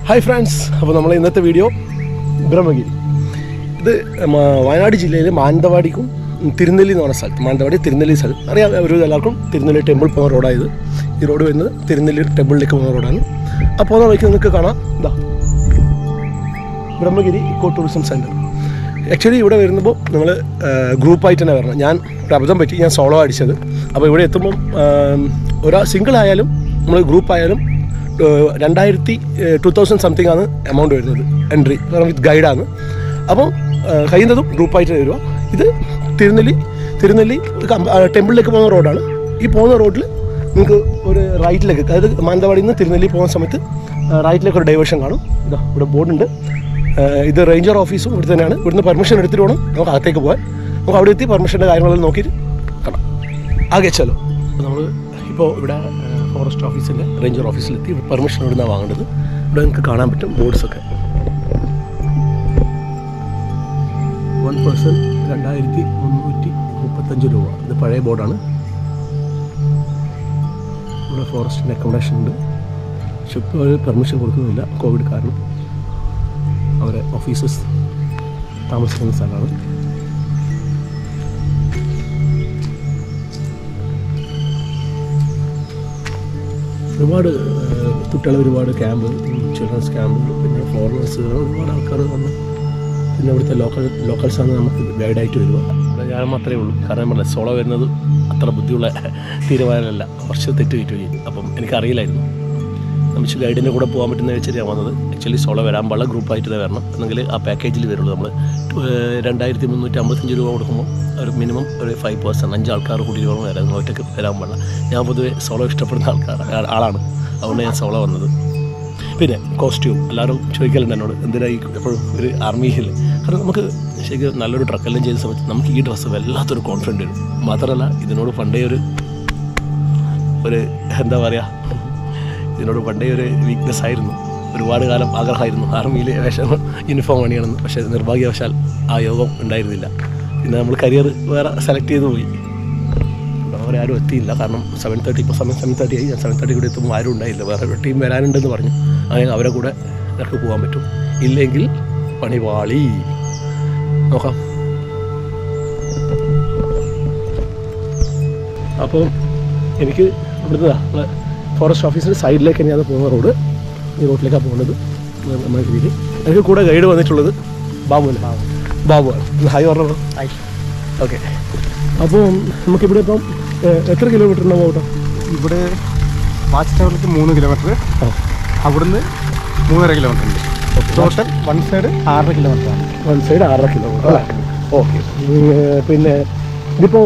Hi friends അപ്പോൾ നമ്മൾ ഇന്നത്തെ വീഡിയോ ബ്രഹ്മഗിരി ഇത് മ- വയനാട് ജില്ലയിലെ മാനന്തവാടിക്കും തിരുനെല്ലി എന്ന് പറഞ്ഞ സ്ഥലത്ത് മാനന്തവാടി തിരുനെല്ലി സ്ഥലം അറിയാം ഒരു എല്ലാവർക്കും തിരുനെല്ലി ടെമ്പിൾ പോകുന്ന റോഡായത് ഈ റോഡ് വരുന്നത് തിരുനെല്ലി ടെമ്പിളിലേക്ക് പോകുന്ന റോഡാണ് ആ പോകുന്ന വഴിക്ക് നിങ്ങൾക്ക് കാണാം ഇതാ Brahmagiri eco tourism centre actually ഇവിടെ വരുമ്പോൾ നിങ്ങൾ ഗ്രൂപ്പായിട്ട് തന്നെ വരണം ഞാൻ ഒരു അബദ്ധം പറ്റി ഞാൻ സോളോ അടിച്ചത് അപ്പോൾ ഇവിടെ എത്തുമ്പം ഒരാ സിംഗിൾ ആയാലും നമ്മൾ ഗ്രൂപ്പ് ആയാലും ഏഹ്, രണ്ടായിരത്തി ടു തൗസൻഡ് സംതിങ് ആണ് എമൗണ്ട് വരുന്നത് എൻട്രി കാരണം വിത്ത് ഗൈഡാണ് അപ്പം ഏഹ്, കഴിയുന്നതും ഗ്രൂപ്പായിട്ട് വരിക ഇത് തിരുനെല്ലി തിരുനെല്ലി കമ്പ- ആ, ടെമ്പിളിലേക്ക് പോകുന്ന റോഡാണ് ഈ പോകുന്ന റോഡിൽ നിങ്ങൾക്ക് ഒരു റൈറ്റിലേക്ക് അതായത് മാനന്തവാടിയിൽ നിന്ന് തിരുനെല്ലി പോകുന്ന സമയത്ത് ആ, റൈറ്റിലേക്ക് ഒരു ഡൈവേഷൻ കാണും ഇതാ ഇവിടെ ബോർഡുണ്ട് ഏഹ് ഇത് റേഞ്ചർ ഓഫീസും ഇവിടെ തന്നെയാണ് ഇവിടുന്ന് പെർമിഷൻ എടുത്തിട്ട് വേണം നമുക്ക് അകത്തേക്ക് പോകാൻ നമുക്ക് അവിടെ എത്തി പെർമിഷൻ്റെ കാര്യങ്ങളെല്ലാം നോക്കിയിട്ട് കാണാം ആകെ ചലോ നമ്മൾ ഇപ്പോൾ ഇവിടെ ഫോറസ്റ്റ് ഓഫീസിൻ്റെ റേഞ്ചർ ഓഫീസിലെത്തി പെർമിഷൻ ഇവിടുന്നാണ് വാങ്ങേണ്ടത് ഇവിടെ നിങ്ങൾക്ക് കാണാൻ പറ്റും ബോർഡ്സൊക്കെ വൺ പേഴ്സൺ രണ്ടായിരത്തി മുന്നൂറ്റി മുപ്പത്തഞ്ച് രൂപ ഇത് പഴയ ബോർഡാണ് ഇവിടെ ഫോറസ്റ്റിൻ്റെ അക്കോമഡേഷൻ ഉണ്ട് പക്ഷെ ഇപ്പോൾ അവർ പെർമിഷൻ കൊടുക്കുന്നില്ല കോവിഡ് കാരണം അവരെ ഓഫീസസ് താമസിക്കുന്ന സ്ഥലമാണ് ഒരുപാട് ഏഹ്, കുട്ടികളെ ഒരുപാട് ക്യാമ്പ് ചിൽഡ്രൻസ് ക്യാമ്പ് പിന്നെ ഫോറിനേഴ്സ് ഒരുപാട് ആൾക്കാർ വന്ന് പിന്നെ ഇവിടുത്തെ ലോക്കൽ ലോക്കൽസാണ് നമുക്ക് ഗൈഡായിട്ട് വരിക ഇവിടെ ഞാൻ മാത്രമേ ഉള്ളൂ കാരണം ഞാൻ പറഞ്ഞില്ല സോളോ വരുന്നത് അത്ര ബുദ്ധിയുള്ള തീരുമാനമല്ല കുറച്ച് തെറ്റ് കിട്ടുകയും അപ്പം എനിക്കറിയില്ലായിരുന്നു നമുക്ക് ഗൈഡിൻ്റെ കൂടെ പോകാൻ പറ്റുന്ന വെച്ചിട്ട് ഞാൻ വന്നത് ആക്ച്വലി സോളോ വരാൻ പാടില്ല ഗ്രൂപ്പായിട്ട് തന്നെ വരണം എന്നെങ്കിൽ ആ പാക്കേജിൽ വരുള്ളൂ നമ്മൾ രണ്ടായിരത്തി മുന്നൂറ്റി അമ്പത്തഞ്ച് രൂപ കൊടുക്കുമ്പോൾ ഒരു മിനിമം ഒരു ഫൈവ് പേഴ്സൺ അഞ്ച് ആൾക്കാർ കൂടി വേണം വരാൻ നിങ്ങൾ ഒറ്റയ്ക്ക് വരാൻ പാടില്ല ഞാൻ പൊതുവെ സോളോ ഇഷ്ടപ്പെടുന്ന ആൾക്കാർ ആളാണ് അതുകൊണ്ട് ഞാൻ സോളോ വന്നത് പിന്നെ കോസ്റ്റ്യൂം എല്ലാവരും ചോദിക്കലുണ്ട് എന്നോട് എന്തിനായി എപ്പോഴും ഒരു ആർമിയിൽ കാരണം നമുക്ക് ശരിക്കും നല്ലൊരു ട്രക്കെല്ലാം ചെയ്ത സമയത്ത് നമുക്ക് ഈ ഡ്രസ്സ് വല്ലാത്തൊരു കോൺഫിഡൻറ്റ് വരും മാത്രമല്ല ഇതിനോട് പണ്ടേ ഒരു ഒരു എന്താ പറയുക ഇതിനോട് പണ്ടേ ഒരു വീക്ക്നെസ് ആയിരുന്നു ഒരുപാട് കാലം ആഗ്രഹമായിരുന്നു ആർമിയിൽ വേഷം യൂണിഫോം അണിയണമെന്ന് പക്ഷേ നിർഭാഗ്യവശാൽ ആ യോഗം ഉണ്ടായിരുന്നില്ല പിന്നെ നമ്മൾ കരിയർ വേറെ സെലക്ട് ചെയ്ത് പോയി അവരെ ആരും എത്തിയില്ല കാരണം സെവൻ തേർട്ടി ഇപ്പോൾ സമയം സെവൻ തേർട്ടി ആയി ഞാൻ സെവൻ തേർട്ടി കൂടെ എത്തുമ്പോൾ ആരും ഉണ്ടായില്ല വേറെ ടീം വരാനുണ്ടെന്ന് പറഞ്ഞു അങ്ങനെ അവരെ കൂടെ എനിക്ക് പോകാൻ പറ്റും ഇല്ലെങ്കിൽ പണിവാളി നോക്കാം അപ്പോൾ എനിക്ക് ഇവിടുന്ന് നമ്മളെ ഫോറസ്റ്റ് ഓഫീസിൻ്റെ സൈഡിലേക്ക് തന്നെയാണ് പോകുന്ന റോഡ് ഈ റോഡിലേക്കാണ് പോകുന്നത് നമ്മുടെ രീതിയിൽ എനിക്ക് കൂടെ ഗൈഡ് വന്നിട്ടുള്ളത് ബാബു അല്ലേ ബാബു ആണ് ഹായ് പറഞ്ഞോ ഹായ് ഓക്കെ അപ്പോൾ നമുക്കിവിടെ ഇപ്പം ഏഹ്, എത്ര കിലോമീറ്റർ ഉണ്ടാവും ഓട്ടോ ഇവിടെ വാച്ച് ടവറിലേക്ക് മൂന്ന് കിലോമീറ്റർ അവിടുന്ന് മൂന്നര കിലോമീറ്റർ ഉണ്ട് ടോട്ടൽ വൺ സൈഡ് ആറര കിലോമീറ്റർ ആണ് വൺ സൈഡ് ആറര കിലോമീറ്റർ അല്ലേ ഓക്കെ പിന്നെ ഇതിപ്പോൾ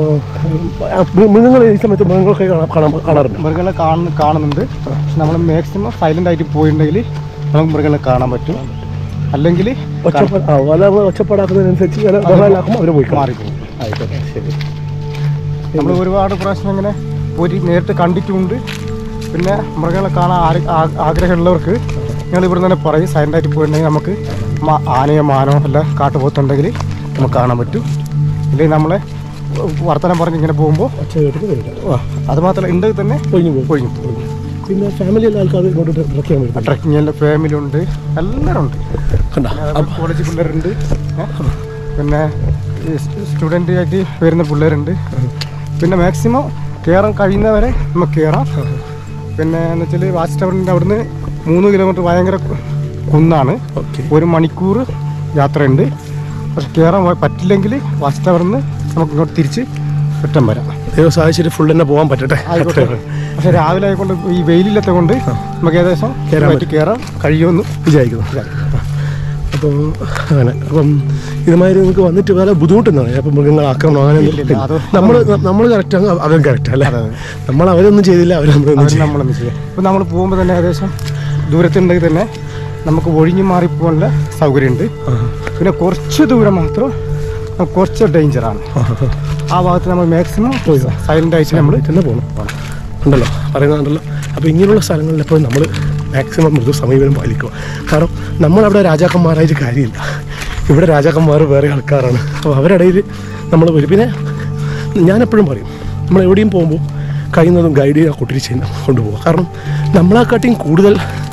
മൃഗങ്ങൾ ഈ സമയത്ത് മൃഗങ്ങളൊക്കെ കാണാൻ കാണാൻ കാണാറുണ്ട് മൃഗങ്ങളെ കാണുന്ന കാണുന്നുണ്ട് പക്ഷെ നമ്മൾ മാക്സിമം സൈലന്റ് ആയിട്ട് പോയിട്ടുണ്ടെങ്കിൽ നമുക്ക് മൃഗങ്ങളെ കാണാൻ പറ്റും അല്ലെങ്കിൽ ഒച്ചപ്പാട് ആ വല ഒച്ചപ്പാടാക്കുന്നതിനനുസരിച്ച് വില ബഹളാക്കുമ്പോൾ അവർ പോയി കാണും. മാറിപ്പോകും ആയിക്കോട്ടെ ശരി നമ്മൾ ഒരുപാട് പ്രാവശ്യം അങ്ങനെ പോയി നേരിട്ട് കണ്ടിട്ടുമുണ്ട് പിന്നെ മൃഗങ്ങളെ കാണാൻ ആര്- ആ- ആഗ്രഹമുള്ളവർക്ക് ഞങ്ങൾ ഇവിടെ തന്നെ പറയും സൈലന്റ് ആയിട്ട് പോയിട്ടുണ്ടെങ്കിൽ നമുക്ക് മ- ആനയോ മാനോ എല്ലാം കാട്ടുപോത്തുണ്ടെങ്കിൽ നമുക്ക് കാണാൻ പറ്റും ഇല്ലെങ്കിൽ നമ്മളെ വർത്തമാനം പറഞ്ഞ് ഇങ്ങനെ പോകുമ്പോൾ ഒച്ച കേട്ടിട്ട് വരില്ല അത് മാത്രമല്ല ഉണ്ടെങ്കിൽ തന്നെ ഒഴിഞ്ഞു പോകും ഒഴിഞ്ഞു പോകും പിന്നെ ഫാമിലിയുള്ള ആൾക്കാർ ഇങ്ങോട്ട് ട്രക്ക് ചെയ്യാൻ വരും ട്രക്കിങ്ങിൻ്റെ ഫാമിലി ഉണ്ട് എല്ലാവരും ഉണ്ട് കണ്ട കോളേജ് പിള്ളേരുണ്ട് ഏ? പിന്നെ സ്റ്റുഡൻ്റ് ആയിട്ട് വരുന്ന പിള്ളേരുണ്ട് പിന്നെ മാക്സിമം കയറാൻ കഴിയുന്നവരെ നമുക്ക് കയറാം പിന്നെ എന്ന് വെച്ചാൽ വാച്ച് ടവറിൻ്റെ അവിടുന്ന് മൂന്ന് കിലോമീറ്റർ ഭയങ്കര കു- കുന്നാണ് ഓക്കെ ഒരു മണിക്കൂർ യാത്രയുണ്ട് പക്ഷെ കയറാൻ പറ്റില്ലെങ്കിൽ വാച്ച് ടവറിൽ നിന്ന് നമുക്ക് ഇങ്ങോട്ട് തിരിച്ച് റിട്ടേൺ വരാം ദൈവം സഹായിച്ചിട്ട് ഫുൾ തന്നെ പോകാൻ പറ്റട്ടെ ആയിക്കോട്ടെ പക്ഷെ രാവിലെ ആയതുകൊണ്ട് ഈ വെയിലില്ലാത്ത കൊണ്ട് നമുക്ക് ഏകദേശം കയറാൻ പറ്റി കയറാം കഴിയുമെന്ന് വിചാരിക്കുന്നു അപ്പം അങ്ങനെ അപ്പം ഇതുമാതിരി നിങ്ങൾക്ക് വന്നിട്ട് വേറെ ബുദ്ധിമുട്ടുന്നതാണ് അപ്പം മൃഗങ്ങൾ ആക്രമണം അങ്ങനെ ഇല്ലില്ല, അത് നമ്മൾ നമ്മൾ കറക്റ്റാണ് അവരും കറക്റ്റ് അല്ലേ അതെ, അതെ. നമ്മൾ അവരൊന്നും ചെയ്തില്ല അവർ നമ്മളൊന്നും അവർ ചെയ്യും നമ്മളൊന്നും ചെയ്യാം ഇപ്പം നമ്മൾ പോകുമ്പോൾ തന്നെ ഏകദേശം ദൂരത്തുണ്ടെങ്കിൽ തന്നെ നമുക്ക് ഒഴിഞ്ഞു മാറിപ്പോകാനുള്ള സൗകര്യമുണ്ട് പിന്നെ കുറച്ച് ദൂരം മാത്രം നമുക്ക് കുറച്ച് ഡേഞ്ചറാണ് ആ ഭാഗത്ത് നമ്മൾ മാക്സിമം സൈലൻ്റ് ആയിട്ട് നമ്മൾ തന്നെ പോകണം ഉണ്ടല്ലോ പറയുന്നുണ്ടല്ലോ അപ്പോൾ ഇങ്ങനെയുള്ള സ്ഥലങ്ങളിൽ എപ്പോഴും നമ്മൾ മാക്സിമം മൃദു സമീപനം പാലിക്കുക കാരണം നമ്മളവിടെ രാജാക്കന്മാരായിട്ട് കാര്യമില്ല ഇവിടെ രാജാക്കന്മാർ വേറെ ആൾക്കാരാണ് അപ്പോൾ അവരുടെ ഇടയിൽ നമ്മൾ വരും പിന്നെ ഞാൻ എപ്പോഴും പറയും നമ്മൾ എവിടെയും പോകുമ്പോൾ കഴിയുന്നതും ഗൈഡ് ചെയ്യാൻ കൂട്ടിരി ചെയ്യുന്ന കൊണ്ടുപോകുക കാരണം നമ്മളെക്കാട്ടിയും കൂടുതൽ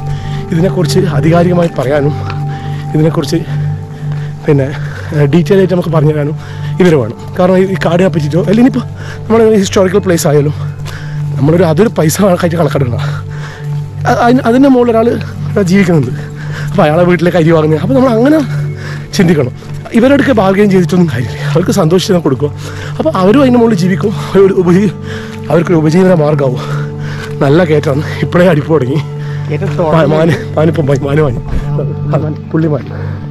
ഇതിനെക്കുറിച്ച് ആധികാരികമായി പറയാനും ഇതിനെക്കുറിച്ച് പിന്നെ ഡീറ്റെയിൽ ആയിട്ട് നമുക്ക് പറഞ്ഞു തരാനും ഇവർ വേണം കാരണം ഈ- ഈ കാടിനെ പറ്റിയിട്ടോ അല്ലെങ്കിൽ ഇപ്പോൾ നമ്മുടെ ഹിസ്റ്റോറിക്കൽ പ്ലേസ് ആയാലും നമ്മളൊരു അതൊരു പൈസ കണക്കായിട്ട് കണക്കെടുക്കണം അ- അതിന് അതിൻ്റെ മുകളിൽ ഒരാൾ ജീവിക്കുന്നുണ്ട് അപ്പോൾ അയാളെ വീട്ടിലേക്ക് അരി വാങ്ങുന്നത് അപ്പോൾ നമ്മൾ അങ്ങനെ ചിന്തിക്കണം ഇവരടുക്ക് ബാർഗെയിൻ ചെയ്തിട്ടൊന്നും കാര്യമില്ല അവർക്ക് സന്തോഷിച്ച് കൊടുക്കുക അപ്പോൾ അവരും അതിൻ്റെ മുകളിൽ ജീവിക്കും ഒരു ഉപജീ അവർക്കൊരു ഉപജീവന മാർഗ്ഗമാവും നല്ല കയറ്റാണ് ഇപ്പോഴേ അടിപ്പ് തുടങ്ങി മാ- മാന് മാനിപ്പം പോയി മാന് മാന് ആ, പുള്ളി മാൻ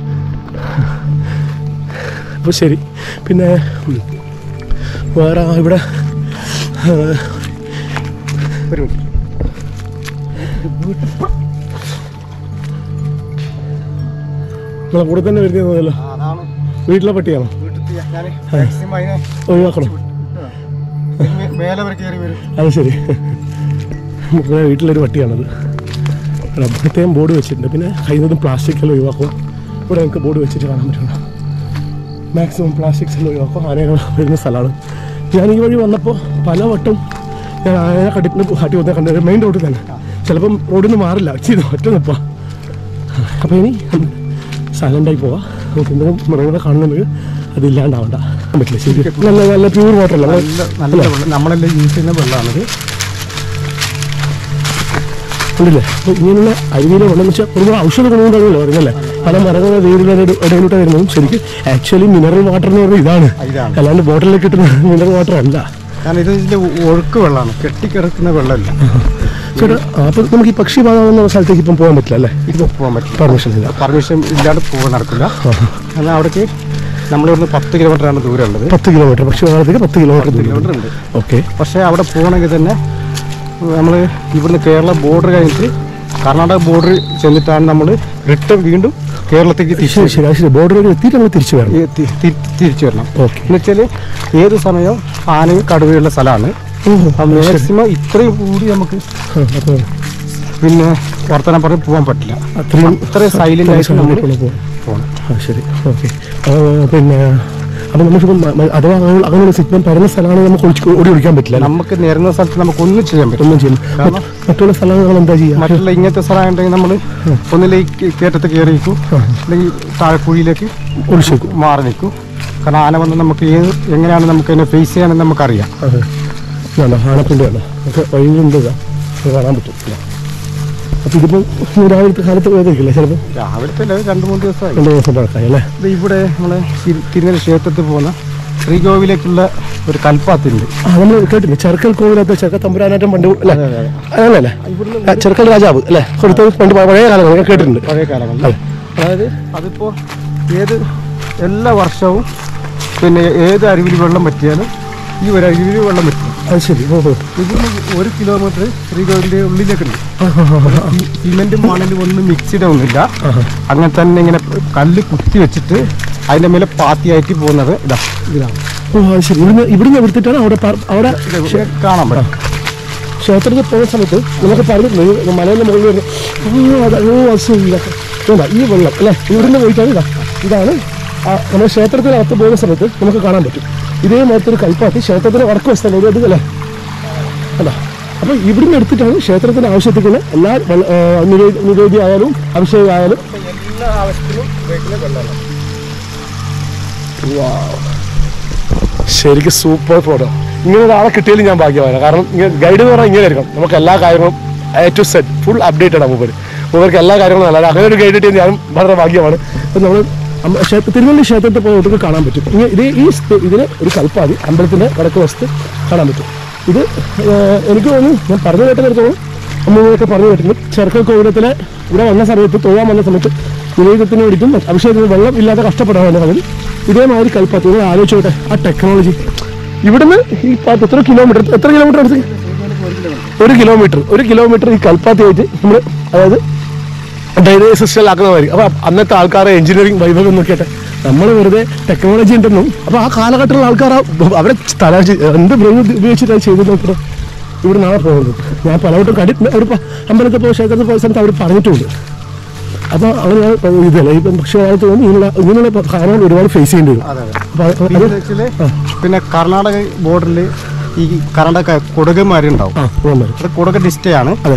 അപ്പോൾ ശരി പിന്നെ ഉം, വേറെ ഇവിടെ ആ, ഒരു മിനിറ്റ് നിങ്ങളെ കൂടെ തന്നെ വരുന്നതല്ലോ ആ, അതാണ് വീട്ടിലെ പട്ടിയാണോ വീട്ടിൽ ഞാൻ മാക്സിമം അതിനെ ഒഴിവാക്കണം മേ- മേലെ വരെ കയറി വരും അത് ശരി നമ്മുടെ വീട്ടിലൊരു പട്ടിയാണത് റബ്ബറത്തെയും ബോർഡ് വെച്ചിട്ടുണ്ട് പിന്നെ കഴിയുന്നതും പ്ലാസ്റ്റിക് എല്ലാം ഒഴിവാക്കും ഇവിടെ നമുക്ക് ബോർഡ് വെച്ചിട്ട് കാണാൻ പറ്റുള്ളൂ മാക്സിമം പ്ലാസ്റ്റിക്സ് എല്ലാം ഒഴിവാക്കും ആനകൾ വരുന്ന സ്ഥലമാണ് ഞാൻ ഈ വഴി വന്നപ്പോൾ പല വട്ടം ഞാൻ ആനയെ കടിപ്പിന് കാട്ടി വന്നാൽ കണ്ടത് മെയിൻ റോഡിൽ തന്നെ ചിലപ്പം റോഡിൽ നിന്ന് മാറില്ല ചെയ്ത് ഒറ്റ നിൽപ്പാ അപ്പോൾ ഇനി സൈലൻ്റായി പോവാം നമുക്ക് എന്തെങ്കിലും മൃഗങ്ങളെ കാണുന്നുണ്ടെങ്കിൽ അതില്ലാണ്ടാവണ്ട പറ്റില്ല ശരി നല്ല നല്ല പ്യൂർ വാട്ടർ അല്ല നല്ല നല്ല വെള്ളം നമ്മളെല്ലാം യൂസ് ചെയ്യുന്ന വെള്ളമാണിത് ഉണ്ടല്ലേ അപ്പോൾ ഇങ്ങനെയുള്ള അരുവിയിലെ വെള്ളം എന്ന് വെച്ചാൽ ഒരുപാട് ഔഷധ ഗുണമുണ്ടാകുമല്ലോ പറയുന്നല്ലേ പല മരങ്ങളുടെ വേരുകളുടെ ഇടയിലൂടെ വരുന്നതും ശരിക്കും ആക്ച്വലി മിനറൽ വാട്ടർ എന്ന് പറയുന്നത് ഇതാണ് ഇതാണ് അല്ലാണ്ട് ബോട്ടിലേക്ക് കിട്ടുന്ന മിനറൽ വാട്ടർ അല്ല കാരണം ഇത് ഇതിന്റെ ഒഴുക്ക് വെള്ളമാണ് കെട്ടിക്കിടക്കുന്ന വെള്ളമല്ല ചേട്ടാ അപ്പോൾ നമുക്ക് ഈ പക്ഷി പാത എന്ന സ്ഥലത്തേക്ക് ഇപ്പം പോകാൻ പറ്റില്ല അല്ലേ ഇത് പോകാൻ പറ്റില്ല പെർമിഷൻ ഇല്ല പെർമിഷൻ ഇല്ലാണ്ട് പോകാൻ നടക്കില്ല എന്നാൽ അവിടേക്ക് നമ്മളിവിടുന്ന് പത്ത് കിലോമീറ്ററാണ് ദൂരം ഉള്ളത് പത്ത് കിലോമീറ്റർ പക്ഷി പാതത്തേക്ക് പത്ത് കിലോമീറ്റർ ദൂരം കിലോമീറ്റർ ഉണ്ട് ഓക്കെ പക്ഷേ അവിടെ പോകണമെങ്കിൽ തന്നെ നമ്മൾ ഇവിടുന്ന് കേരള ബോർഡർ കഴിഞ്ഞിട്ട് കർണാടക ബോർഡർ ചെന്നിട്ടാണ് നമ്മൾ റിട്ടേൺ വീണ്ടും കേരളത്തേക്ക് തിരിച്ച് ശരി ശരി അത് ശരി ബോർഡറിൽ എത്തിയിട്ട് നമ്മൾ തിരിച്ചു വരണം ഈ തി- തി- തിരിച്ചു വരണം ഓക്കെ എന്ന് വെച്ചാൽ ഏത് സമയവും ആനയും കടുവയുള്ള സ്ഥലമാണ് മാക്സിമം ഇത്രയും കൂടി നമുക്ക് അപ്പോൾ പിന്നെ വർത്തമാനം പറഞ്ഞ് പോകാൻ പറ്റില്ല അത്രയും അത്രയും സൈലന്റ് ആയിട്ട് നമ്മൾ പോകാം പോകണം ആ ശരി ഓക്കെ പിന്നെ അപ്പോൾ നമുക്കിപ്പം മ- മ- അഥവാ അങ്ങനെ അങ്ങനെ സിഗ്നൽ പരന്ന സ്ഥലമാണെങ്കിൽ നമുക്ക് ഒളിച്ച് ഓടി ഒളിക്കാൻ പറ്റില്ല അല്ലേ? നമുക്ക് നേരുന്ന സ്ഥലത്ത് നമുക്ക് ഒന്നും ചെയ്യാൻ പറ്റില്ല ഒന്നും ചെയ്യും കാരണം മറ്റുള്ള സ്ഥലങ്ങൾ നമ്മൾ എന്താ ചെയ്യുക മറ്റുള്ള ഇങ്ങനത്തെ സ്ഥലമുണ്ടെങ്കിൽ നമ്മൾ ഒന്നിലേക്ക് കയറ്റത്ത് കയറിയിരിക്കും അല്ലെങ്കിൽ താഴെക്കുഴിയിലേക്ക് ഒളിച്ചേക്കും മാറി നിൽക്കും കാരണം ആന വന്ന് നമുക്ക് ഏത് എങ്ങനെയാണ് നമുക്ക് അതിനെ ഫേസ് ചെയ്യാനെന്ന് നമുക്കറിയാം അതെ വേണ്ട ആനപ്പിണ്ടി വേണ്ട ഒക്കെ വഴിയിലുണ്ട് ഇതാ. അത് കാണാൻ പറ്റും അപ്പോൾ ഇതിപ്പം ഈ രാവിലത്തെ കാലത്ത് പോയതായിരിക്കില്ലേ ചിലപ്പോൾ രാവിലത്തെ അല്ല, രണ്ട് മൂന്ന് ദിവസമായി രണ്ട് ദിവസം നടക്കായി അല്ലേ ഇത് ഇവിടെ നമ്മൾ തിരുനെല്ലി ക്ഷേത്രത്തിൽ പോകുന്ന ശ്രീകോവിലേക്കുള്ള ഒരു കൽപ്പാത്തുണ്ട് ആ നമ്മൾ കേട്ടില്ലേ ചെറുക്കൽ കോവിലത്തെ ചെറുക്ക തമ്പുരാനാറ്റം പണ്ട് അല്ലേ അങ്ങനല്ലേ ആ, ചെറുക്കൽ രാജാവ് അല്ലേ കൊടുത്തത് പണ്ട് പഴയ കാലങ്ങൾ ഞാൻ കേട്ടിട്ടുണ്ട് പഴയ കാലങ്ങളിൽ അതെ അതായത് അതിപ്പോൾ ഏത് എല്ലാ വർഷവും പിന്നെ ഏത് അരുവിൽ വെള്ളം പറ്റിയാലും ഈ ഒരു അരുവിൽ വെള്ളം പറ്റും അത് ശരി ഓ ഓ ഇതിന് ഒരു കിലോമീറ്റർ ശ്രീകോവിലിൻ്റെ ഉള്ളിലേക്കുണ്ട് ആ, ആ, ആ, ആ. ഈ സിമെന്റും മണലും ഒന്നും മിക്സ്ഡ് ഒന്നുമില്ല ആഹാ. അങ്ങനെ തന്നെ ഇങ്ങനെ കല്ല് കുത്തി വെച്ചിട്ട് അതിന്റെ മേലെ പാത്തിയായിട്ട് പോകുന്നത് ഇതാ ഇതാണ് ഓ അത് ശരി ഇവിടുന്ന് ഇവിടുന്ന് എടുത്തിട്ടാണ് അവിടെ പാർ- അവിടെ ഇത് ഇവിടെ കാണാൻ പറ്റും ക്ഷേത്രത്തിൽ പോകുന്ന സമയത്ത് നമുക്ക് പറഞ്ഞിട്ടുണ്ട് ഈ മലയുടെ മുകളിൽ വരുന്ന ഓ അത് ഓ അത് ശരി ഇതൊക്കെ വേണ്ട ഈ വെള്ളം അല്ലേ ഇവിടുന്ന് പോയിട്ടാണ് ഇതാ ഇതാണ് ആ നമ്മുടെ ക്ഷേത്രത്തിനകത്ത് പോകുന്ന സമയത്ത് നമുക്ക് കാണാൻ പറ്റും ഇതേ മാതിരി കൽപ്പാത്തി ക്ഷേത്രത്തിന് വടക്ക് വശത്തല്ലേ ഒരു അത് അല്ലേ അല്ല അപ്പോൾ ഇവിടുന്ന് എടുത്തിട്ടാണ് ക്ഷേത്രത്തിന് ആവശ്യത്തിക്കുന്ന എല്ലാ വെള്ള- ആ, നിവേദ്യ നിവേദ്യം ആയാലും അഭിഷേകം ആയാലും എല്ലാ ആവശ്യത്തിനും ഉപയോഗിക്കുന്ന വെള്ളമാണ് ശരിക്കും സൂപ്പർ ഫോട്ടോ ഇങ്ങനെ ഒരാളെ കിട്ടിയാലും ഞാൻ ഭാഗ്യമാണ് കാരണം ഇങ്ങനെ ഗൈഡ് എന്ന് പറഞ്ഞാൽ ഇങ്ങനെ ആയിരിക്കണം നമുക്ക് എല്ലാ കാര്യങ്ങളും A to set full updated ആണ് മൂപ്പര് മൂപ്പർക്ക് എല്ലാ കാര്യങ്ങളും നല്ല അങ്ങനെ ഒരു ഗൈഡ് കിട്ടിയാൽ ഞാനും വളരെ ഭാഗ്യമാണ് ഇപ്പം നമ്മൾ ക്ഷേത്ര തിരുവല്ലി ക്ഷേത്രത്തിൽ പോയി നമുക്ക് കാണാൻ പറ്റും ഇങ്ങനെ ഇതേ ഈ സ്ഥ- ഇതിന് ഒരു കൽപ്പാതി അമ്പലത്തിൻ്റെ വടക്ക് വശത്ത് കാണാൻ പറ്റും ഇത് ഏഹ്, എനിക്ക് തോന്നുന്നു ഞാൻ പറഞ്ഞു കേട്ടിടത്തോളം അമ്മൂമ്മയൊക്കെ പറഞ്ഞു കേട്ടിട്ടുണ്ട് ചെറുക്കൽ കോവിലത്തിലെ ഇവിടെ വന്ന സമയത്ത് തൊഴാൻ വന്ന സമയത്ത് നിവേദത്തിന് വേണ്ടിയിട്ടും അഭിഷേകത്തിന് വെള്ളം ഇല്ലാതെ കഷ്ടപ്പെടാൻ വന്ന സമയത്ത് ഇതേമാതിരി കൽപ്പാത്തി നിങ്ങൾ ആലോചിച്ചോട്ടെ ആ ടെക്നോളജി ഇവിടുന്ന് ഈ പാത്ത് എത്ര കിലോമീറ്റർ എത്ര കിലോമീറ്റർ അടുത്ത് ഒരു കിലോമീറ്റർ ഒരു കിലോമീറ്റർ ഈ കൽപ്പാത്തി ആയിട്ട് നമ്മൾ അതായത് ഡൈനേ സിസ്റ്റലാക്കുന്ന മാതിരി അപ്പോൾ അന്നത്തെ ആൾക്കാരെ എഞ്ചിനീയറിംഗ് വൈഭവം നോക്കിയിട്ട് നമ്മൾ വെറുതെ ടെക്നോളജി ഉണ്ടെന്നും അപ്പോൾ ആ കാലഘട്ടത്തിലുള്ള ആൾക്കാർ അവരെ തല എന്ത് ബ്രെയിൻ ഉപയോഗിച്ചിട്ടാണ് ചെയ്ത് നോക്കിയിട്ട് ഇവിടെ നാളെ പോകുന്നത് ഞാൻ പലവട്ടം കണ്ടിട്ടുണ്ട് അവർ അമ്പലത്തിൽ പോയ ക്ഷേത്രത്തിൽ പോയ സ്ഥലത്ത് അവർ പറഞ്ഞിട്ടുണ്ട് അപ്പോൾ അവർ ഇതല്ല ഇപ്പം പക്ഷേ കാലത്ത് തോന്നി ഇങ്ങനെയുള്ള ഇങ്ങനെയുള്ള കാര്യങ്ങൾ ഒരുപാട് ഫേസ് ചെയ്യേണ്ടി വരും അതെ അതെ അപ്പോൾ അത് പിന്നെ വെച്ചാല് പിന്നെ കർണാടക ബോർഡറിൽ ഈ കർണാടക കൊടുകന്മാരുണ്ടാവും ആ പോകുന്നത് അത് കൊടുക ഡിസ്റ്റേ ആണ് അതെ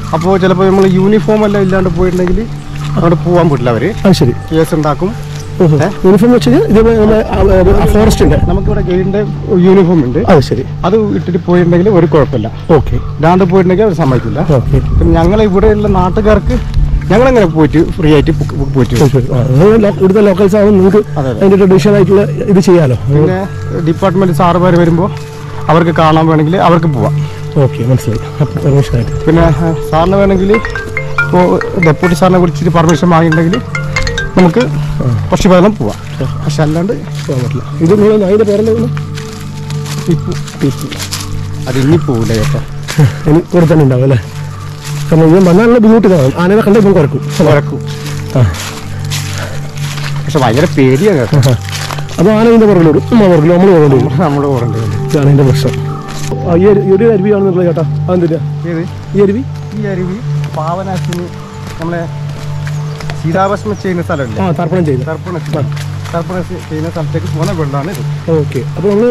അപ്പോൾ ചിലപ്പോൾ നമ്മൾ യൂണിഫോം എല്ലാം ഇല്ലാണ്ട് പോയിട്ടുണ്ടെങ്കിൽ അവിടെ പോകാൻ പറ്റില്ല അവർ അത് ശരി കേസ് ഉണ്ടാക്കും യൂണിഫോം വെച്ച് കഴിഞ്ഞാൽ ഇതേപോലെ നമ്മുടെ ഫോറസ്റ്റിൻ്റെ നമുക്കിവിടെ ഗൈഡിൻ്റെ യൂണിഫോം ഉണ്ട് അത് ശരി അത് ഇട്ടിട്ട് പോയിട്ടുണ്ടെങ്കിൽ ഒരു കുഴപ്പമില്ല ഓക്കെ ഇല്ലാണ്ട് പോയിട്ടുണ്ടെങ്കിൽ അവർ സമ്മതിക്കില്ല ഓക്കെ പിന്നെ ഞങ്ങൾ ഇവിടെയുള്ള നാട്ടുകാർക്ക് ഞങ്ങളങ്ങനെ പോയിട്ട് ഫ്രീ ആയിട്ട് ബുക്ക് ബുക്ക് പോയിട്ട് വരും. ഇവിടുത്തെ ലോക്കൽസ് ആവുമ്പോൾ നിങ്ങൾക്ക് അതെ, അതെ. അതിൻ്റെ ട്രഡീഷണൽ ആയിട്ടുള്ള ഇത് ചെയ്യാലോ പിന്നെ ഡിപ്പാർട്ട്മെന്റ് സാറുമാർ വരുമ്പോൾ അവർക്ക് കാണാൻ വേണമെങ്കിൽ അവർക്ക് പോവാം ഓക്കെ മനസ്സിലായി അപ്പം പെർമിഷൻ ആയിട്ട് പിന്നെ ആ, സാറിന് വേണമെങ്കിൽ ഇപ്പോൾ ഡെപ്യൂട്ടി സാറിനെ വിളിച്ചിട്ട് പെർമിഷൻ വാങ്ങിയിട്ടുണ്ടെങ്കിൽ നമുക്ക് കുറച്ച് പേരം പോവാം പക്ഷെ അല്ലാണ്ട് പോകാൻ പറ്റില്ല ഇത് നിങ്ങൾ അതിൻ്റെ പേരെന്താ ടിപ്പു ടിപ്പു അത് ഇനി പോവില്ല ചേട്ടാ ഇനി ഇവിടെ തന്നെ ഉണ്ടാവും അല്ലേ കാരണം ഇത് വന്നാലുള്ള ബുദ്ധിമുട്ട് കാണും ആനയെ കണ്ടാൽ ഇപ്പം കുറക്കും കുറക്കും ആ പക്ഷെ ഭയങ്കര പേടിയാണ് കേട്ടോ അപ്പോൾ ആന ഇതിൻ്റെ പുറകിലോടും നമ്മൾ പുറകിൽ നമ്മൾ പോകേണ്ടി വരും നമ്മൾ ഓടേണ്ടി വരും ഇതാണ് ഇതിൻ്റെ പ്രശ്നം ആ, ഈ അരു- ഈ ഒരു അരുവിയാണെന്നുള്ളത് ചേട്ടാ അതെന്തില്ല ഏത് ഈ അരുവി ഈ അരുവി പാവനാശിനി നമ്മളെ സീതാഭസ്മം ചെയ്യുന്ന സ്ഥലമില്ല ആ തർപ്പണം ചെയ്ത് തർപ്പണ തർപ്പണ ചെയ്യുന്ന സ്ഥലത്തേക്ക് പോകുന്ന വെള്ളമാണ് ഇത് ഓക്കെ അപ്പോൾ നമ്മൾ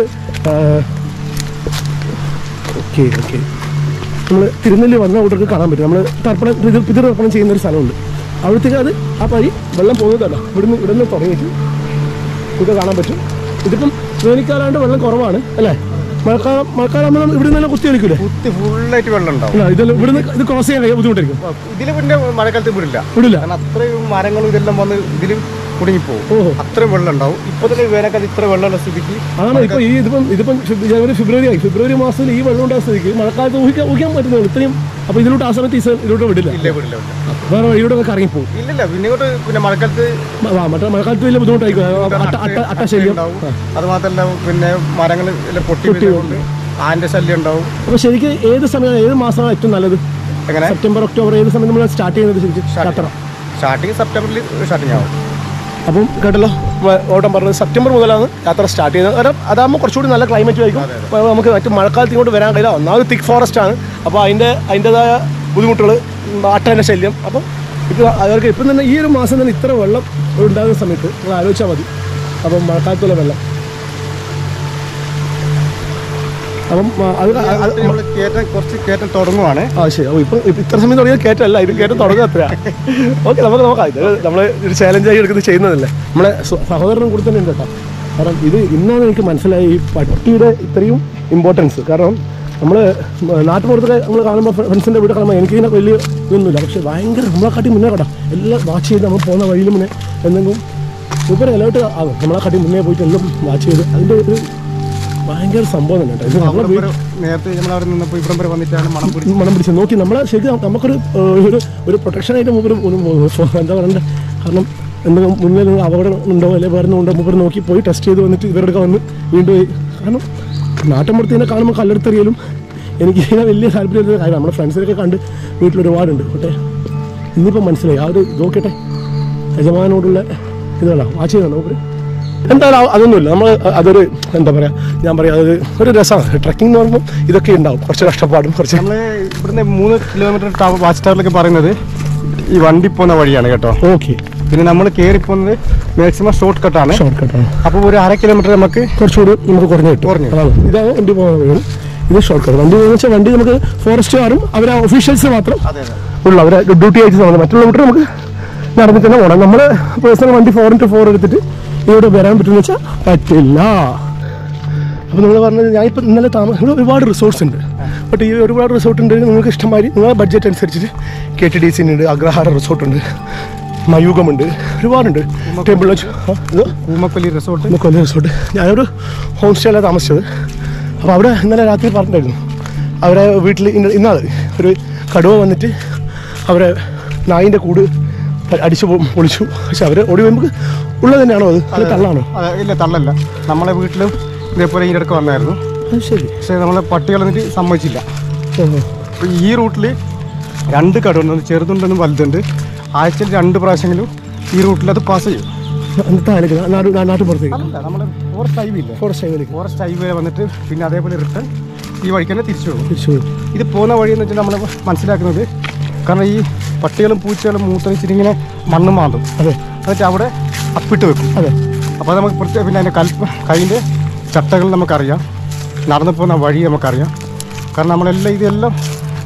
ഓക്കെ ഓക്കെ നമ്മൾ തിരുനെല്ലി വന്ന കൂട്ടർക്ക് കാണാൻ പറ്റും നമ്മൾ തർപ്പണം പിതൃ പിതൃ തർപ്പണം ചെയ്യുന്ന ഒരു സ്ഥലമുണ്ട് അവിടത്തേക്ക് അത് ആ വഴി വെള്ളം പോകുന്നതല്ല ഇവിടുന്ന് ഇവിടുന്ന് തുടങ്ങിയിട്ട് ഇത് കാണാൻ പറ്റും ഇതിപ്പം വേനൽക്കാലാണ്ട് വെള്ളം കുറവാണ് അല്ലേ മഴക്കാലം മഴക്കാലമാകുമ്പോൾ നമ്മൾ ഇവിടെ നിന്ന് കുത്തി കളിക്കൂലേ കുത്തി ഫുള്ളായിട്ട് വെള്ളം ഉണ്ടാവും അല്ല ഇതെല്ലാം ഇവിടുന്ന് ഇത് ക്രോസ് ചെയ്യാൻ കഴിയാൻ ബുദ്ധിമുട്ടായിരിക്കും ഇതിൽ പിന്നെ മഴക്കാലത്ത് വിടില്ല വിടില്ല കാരണം അത്രയും മരങ്ങളും ഇതെല്ലാം വന്ന് ഇതിൽ കുടുങ്ങിപ്പോവും ഓഹോ അത്രയും വെള്ളം ഉണ്ടാവും ഇപ്പൊ തന്നെ വേനൽക്കാലത്ത് ഇത്ര വെള്ളമുള്ള സ്ഥിതിക്ക് അതാണ് ഇപ്പൊ ഈ ഇതിപ്പം ഇതിപ്പം ഫെബ്- ജനുവരി ഫെബ്രുവരി ആയി ഫെബ്രുവരി മാസത്തിൽ ഈ വെള്ളം ഉണ്ടായ സ്ഥിതിക്ക് മഴക്കാലത്ത് ഊഹിക്കാൻ ഊഹിക്കാൻ പറ്റുന്നുള്ളൂ ഇത്രയും അപ്പൊ ഇതിലോട്ട് ആ സമയത്ത് ഈ സ- ഇതിലോട്ട് വിടില്ല ഇല്ല വിടില്ല വിടില്ല. വേറെ വഴിയോടെ ഒക്കെ ഇറങ്ങിപ്പോകും ഇല്ലില്ല പിന്നെ ഇങ്ങോട്ട് പിന്നെ മഴക്കാലത്ത് മ- ആ, മറ്റേ മഴക്കാലത്ത് വലിയ ബുദ്ധിമുട്ടായിരിക്കും ആ, അട്ട അട്ട അട്ട ശല്യം ഉണ്ടാവും അത് മാത്രമല്ല പിന്നെ മരങ്ങൾ എല്ലാം പൊട്ടി വീഴുന്നതുകൊണ്ട് ആന്റെ ശല്യം ഉണ്ടാവും അപ്പൊ ശരിക്കും ഏത് സമയം ഏത് മാസമാണ് ഏറ്റവും നല്ലത് എങ്ങനെ സെപ്റ്റംബർ ഒക്ടോബർ ഏത് സമയം നമ്മൾ സ്റ്റാർട്ട് ചെയ്യുന്നത് ശരിക്കും യാത്ര സ്റ്റാർട്ടിങ് സെപ്റ്റംബറിൽ സ്റ്റാർട്ടിങ് ആവും അപ്പം കേട്ടല്ലോ വ- ഓട്ടം പറഞ്ഞത് സെപ്റ്റംബർ മുതലാണ് യാത്ര സ്റ്റാർട്ട് ചെയ്യുന്നത് കാരണം അതാകുമ്പോൾ കുറച്ചുകൂടി നല്ല ക്ലൈമറ്റ് ആയിരിക്കും അപ്പോൾ നമുക്ക് മറ്റു മഴക്കാലത്ത് ഇങ്ങോട്ട് വരാൻ കഴിയില്ല ഒന്നാമത് തിക്ക് ഫോറസ്റ്റ് ആണ് അപ്പോൾ അതിൻ്റെ അതിൻ്റെതായ ബുദ്ധിമുട്ടുകൾ അട്ടേൻ്റെ ശല്യം അപ്പം ഇപ്പോൾ അവർക്ക് ഇപ്പം തന്നെ ഈ ഒരു മാസം തന്നെ ഇത്ര വെള്ളം ഉണ്ടാകുന്ന സമയത്ത് നിങ്ങൾ ആലോചിച്ചാൽ മതി അപ്പം മഴക്കാലത്തുള്ള വെള്ളം അപ്പം ആ, അത് അത് അടുത്ത് നമ്മള് കയറ്റം കുറച്ച് കയറ്റം തുടങ്ങുവാണ് ആ ശരി അപ്പോൾ ഇപ്പം ഇപ്പം ഇത്ര സമയം തുടങ്ങിയ കയറ്റല്ല ഇത് കയറ്റം തുടങ്ങുക അത്രയാ ഓക്കെ നമുക്ക് നോക്കാം ഇത് നമ്മൾ ഒരു ചാലഞ്ചായി എടുക്കുന്നത് ചെയ്യുന്നതല്ലേ നമ്മളെ സ്വ- സഹോദരനും കൂടി തന്നെ ഉണ്ട് കേട്ടോ കാരണം ഇത് ഇന്നാണ് എനിക്ക് മനസ്സിലായി ഈ പട്ടിയുടെ ഇത്രയും ഇമ്പോർട്ടൻസ് കാരണം നമ്മൾ നാട്ടുപുറത്തൊക്കെ നമ്മൾ കാണുമ്പോൾ ഫ്രണ്ട്സിൻ്റെ വീട് കാണുമ്പോൾ എനിക്കിങ്ങനെ വലിയ ഇതൊന്നുമില്ല പക്ഷേ ഭയങ്കര നമ്മളെ കാട്ടി മുന്നേ കേട്ടോ എല്ലാം വാച്ച് ചെയ്ത് നമ്മൾ പോകുന്ന വഴിയിൽ മുന്നേ എന്തെങ്കിലും സൂപ്പർ അലേർട്ട് ആകും നമ്മളെ കാട്ടി മുന്നേ പോയിട്ട് എല്ലാം വാച്ച് ചെയ്ത് അതിൻ്റെ ഒരു ഭയങ്കര സംഭവം തന്നെ കേട്ടോ ഇത് നമ്മളെ അവിടെ വീട് വരെ നേരത്തെ നമ്മൾ അവിടെ നിന്നപ്പോൾ ഇവിടം വരെ വന്നിട്ടാണ് മണം പിടിച്ചത് മണം പിടിച്ച് നോക്കി നമ്മളെ ശരിക്കും നമുക്കൊരു ഏഹ്, ഒരു ഒരു പ്രൊട്ടക്ഷനായിട്ട് മൂപ്പർ എന്താ പറയണ്ടേ കാരണം എന്തെങ്കിലും മുന്നിൽ നിങ്ങൾ അപകടം ഉണ്ടോ അല്ലെങ്കിൽ വേറെ ഉണ്ടോ മൂപ്പർ നോക്കി പോയി ടെസ്റ്റ് ചെയ്ത് വന്നിട്ട് ഇവരുടെ വന്ന് വീണ്ടും പോയി കാരണം നാട്ടിൻപുറത്തിനെ കാണുമ്പോൾ കല്ലെടുത്തെറിയലും എനിക്ക് ഇതിനെ വലിയ താല്പര്യമില്ല കാര്യം നമ്മുടെ ഫ്രണ്ട്സിനൊക്കെ കണ്ട് വീട്ടിൽ ഒരുപാടുണ്ട് പക്ഷേ ഇന്നിപ്പം മനസ്സിലായി ആ ഒരു നോക്കട്ടെ യജമാനോടുള്ള ഇതാണ് വാച്ച് ചെയ്താണ് മൂപ്പർ എന്തായാലും ആ- അതൊന്നുമില്ല നമ്മൾ അതൊരു എന്താ പറയുക ഞാൻ പറയാം അതൊരു ഒരു രസമാണ് ട്രക്കിംഗ് എന്ന് പറയുമ്പോൾ ഇതൊക്കെ ഉണ്ടാവും കുറച്ച് കഷ്ടപ്പാടും കുറച്ച് നമ്മൾ ഇവിടുന്ന് മൂന്ന് കിലോമീറ്റർ ടവർ വാച്ച് ടവറിലേക്ക് പറയുന്നത് ഈ വണ്ടി പോകുന്ന വഴിയാണ് കേട്ടോ ഓക്കെ പിന്നെ നമ്മൾ കയറി പോകുന്നത് മാക്സിമം ഷോർട്ട് കട്ടാണ് ഷോർട്ട് കട്ടാണ് അപ്പോൾ ഒരു അര കിലോമീറ്റർ നമുക്ക് കുറച്ചുകൂടി നമുക്ക് കുറഞ്ഞു കിട്ടും കുറഞ്ഞു അതാണ് ഇതാണ് വണ്ടി പോകുന്ന വഴി ഇത് ഷോർട്ട് കട്ട് വണ്ടി എന്ന് വെച്ചാൽ വണ്ടി നമുക്ക് ഫോറസ്റ്റുകാരും അവരെ ഒഫീഷ്യൽസ് മാത്രം അതെ അതെ ഉള്ളു അവരെ ഡ്യൂട്ടി ആയിട്ട് നമ്മൾ മറ്റുള്ള വീട്ടിൽ നമുക്ക് നടന്നിട്ട് തന്നെ പോകണം നമ്മൾ പേഴ്സണൽ വണ്ടി ഫോർ ഇൻറ്റു ഫോർ എടുത്തിട്ട് ഇവിടെ വരാൻ പറ്റുമെന്ന് വെച്ചാൽ പറ്റില്ല അപ്പോൾ നിങ്ങൾ പറഞ്ഞത് ഞാൻ ഇപ്പം ഇന്നലെ താമസം ഇവിടെ ഒരുപാട് റിസോർട്ട്സ് ഉണ്ട് ബട്ട് ഈ ഒരുപാട് റിസോർട്ട് ഉണ്ട് നിങ്ങൾക്ക് ഇഷ്ടംമാതിരി നിങ്ങളുടെ ബഡ്ജറ്റ് അനുസരിച്ചിട്ട് കെ ടി ഡി സി ഉണ്ട് അഗ്രഹാര റിസോർട്ടുണ്ട് മയൂകമുണ്ട് ഒരുപാടുണ്ട് ടെമ്പിൾ ലോഡ്ജ് ആ, ഇത് കൂമക്കൊല്ലി റിസോർട്ട് നമുക്ക് കൊല്ലം റിസോർട്ട് ഞാനൊരു ഹോം സ്റ്റേയിലാണ് താമസിച്ചത് അപ്പോൾ അവിടെ ഇന്നലെ രാത്രി പറഞ്ഞിട്ടുണ്ടായിരുന്നു അവരെ വീട്ടിൽ ഇന്ന ഇന്നാൾ ഒരു കടുവ വന്നിട്ട് അവരെ നായിൻ്റെ കൂട് പ- അടിച്ചു പൊ- പൊളിച്ചു പക്ഷെ അവർ ഓടി വരുമ്പോൾ ഉള്ളത് തന്നെയാണോ അത് അത് തള്ളാണോ അതെ ഇല്ല തള്ളല്ല നമ്മളെ വീട്ടിലും ഇതേപോലെ ഈ ഇടയ്ക്ക് വന്നായിരുന്നു അത് ശരി പക്ഷേ നമ്മളെ പട്ടികൾ എന്നിട്ട് സമ്മതിച്ചില്ല ഓഹോ അപ്പോൾ ഈ റൂട്ടിൽ രണ്ട് കടമുണ്ട് ചെറുതുണ്ടെന്നും വലുതുണ്ട് ആഴ്ചയിൽ രണ്ട് പ്രാവശ്യമെങ്കിലും ഈ റൂട്ടിൽ അത് പാസ് ചെയ്യും അന്നത്തെ ആലേക്ക് നാട് നാട്ടു പുറത്തേക്ക് അല്ല നമ്മുടെ ഫോറസ്റ്റ് ഹൈവേ ഇല്ലേ ഫോറസ്റ്റ് ഹൈവേലേക്ക് ഫോറസ്റ്റ് ഹൈവേ വന്നിട്ട് പിന്നെ അതേപോലെ റിട്ടേൺ ഈ വഴിക്ക് തന്നെ തിരിച്ചു പോകും തിരിച്ചു പോയി ഇത് പോകുന്ന വഴി എന്ന് വെച്ചാൽ നമ്മൾ മനസ്സിലാക്കുന്നത് കാരണം ഈ പട്ടികളും പൂച്ചകളും മൂത്രച്ചിട്ട് ഇങ്ങനെ മണ്ണ് മാന്തും അതെ എന്നിട്ട് അവിടെ അപ്പിട്ട് വെക്കും അതെ അപ്പോൾ നമുക്ക് പ്രത്യേക പിന്നെ അതിൻ്റെ കൽപ്പ കൈൻ്റെ ചട്ടകൾ നമുക്കറിയാം നടന്നു പോകുന്ന വഴി നമുക്കറിയാം കാരണം നമ്മളെല്ലാം ഇതെല്ലാം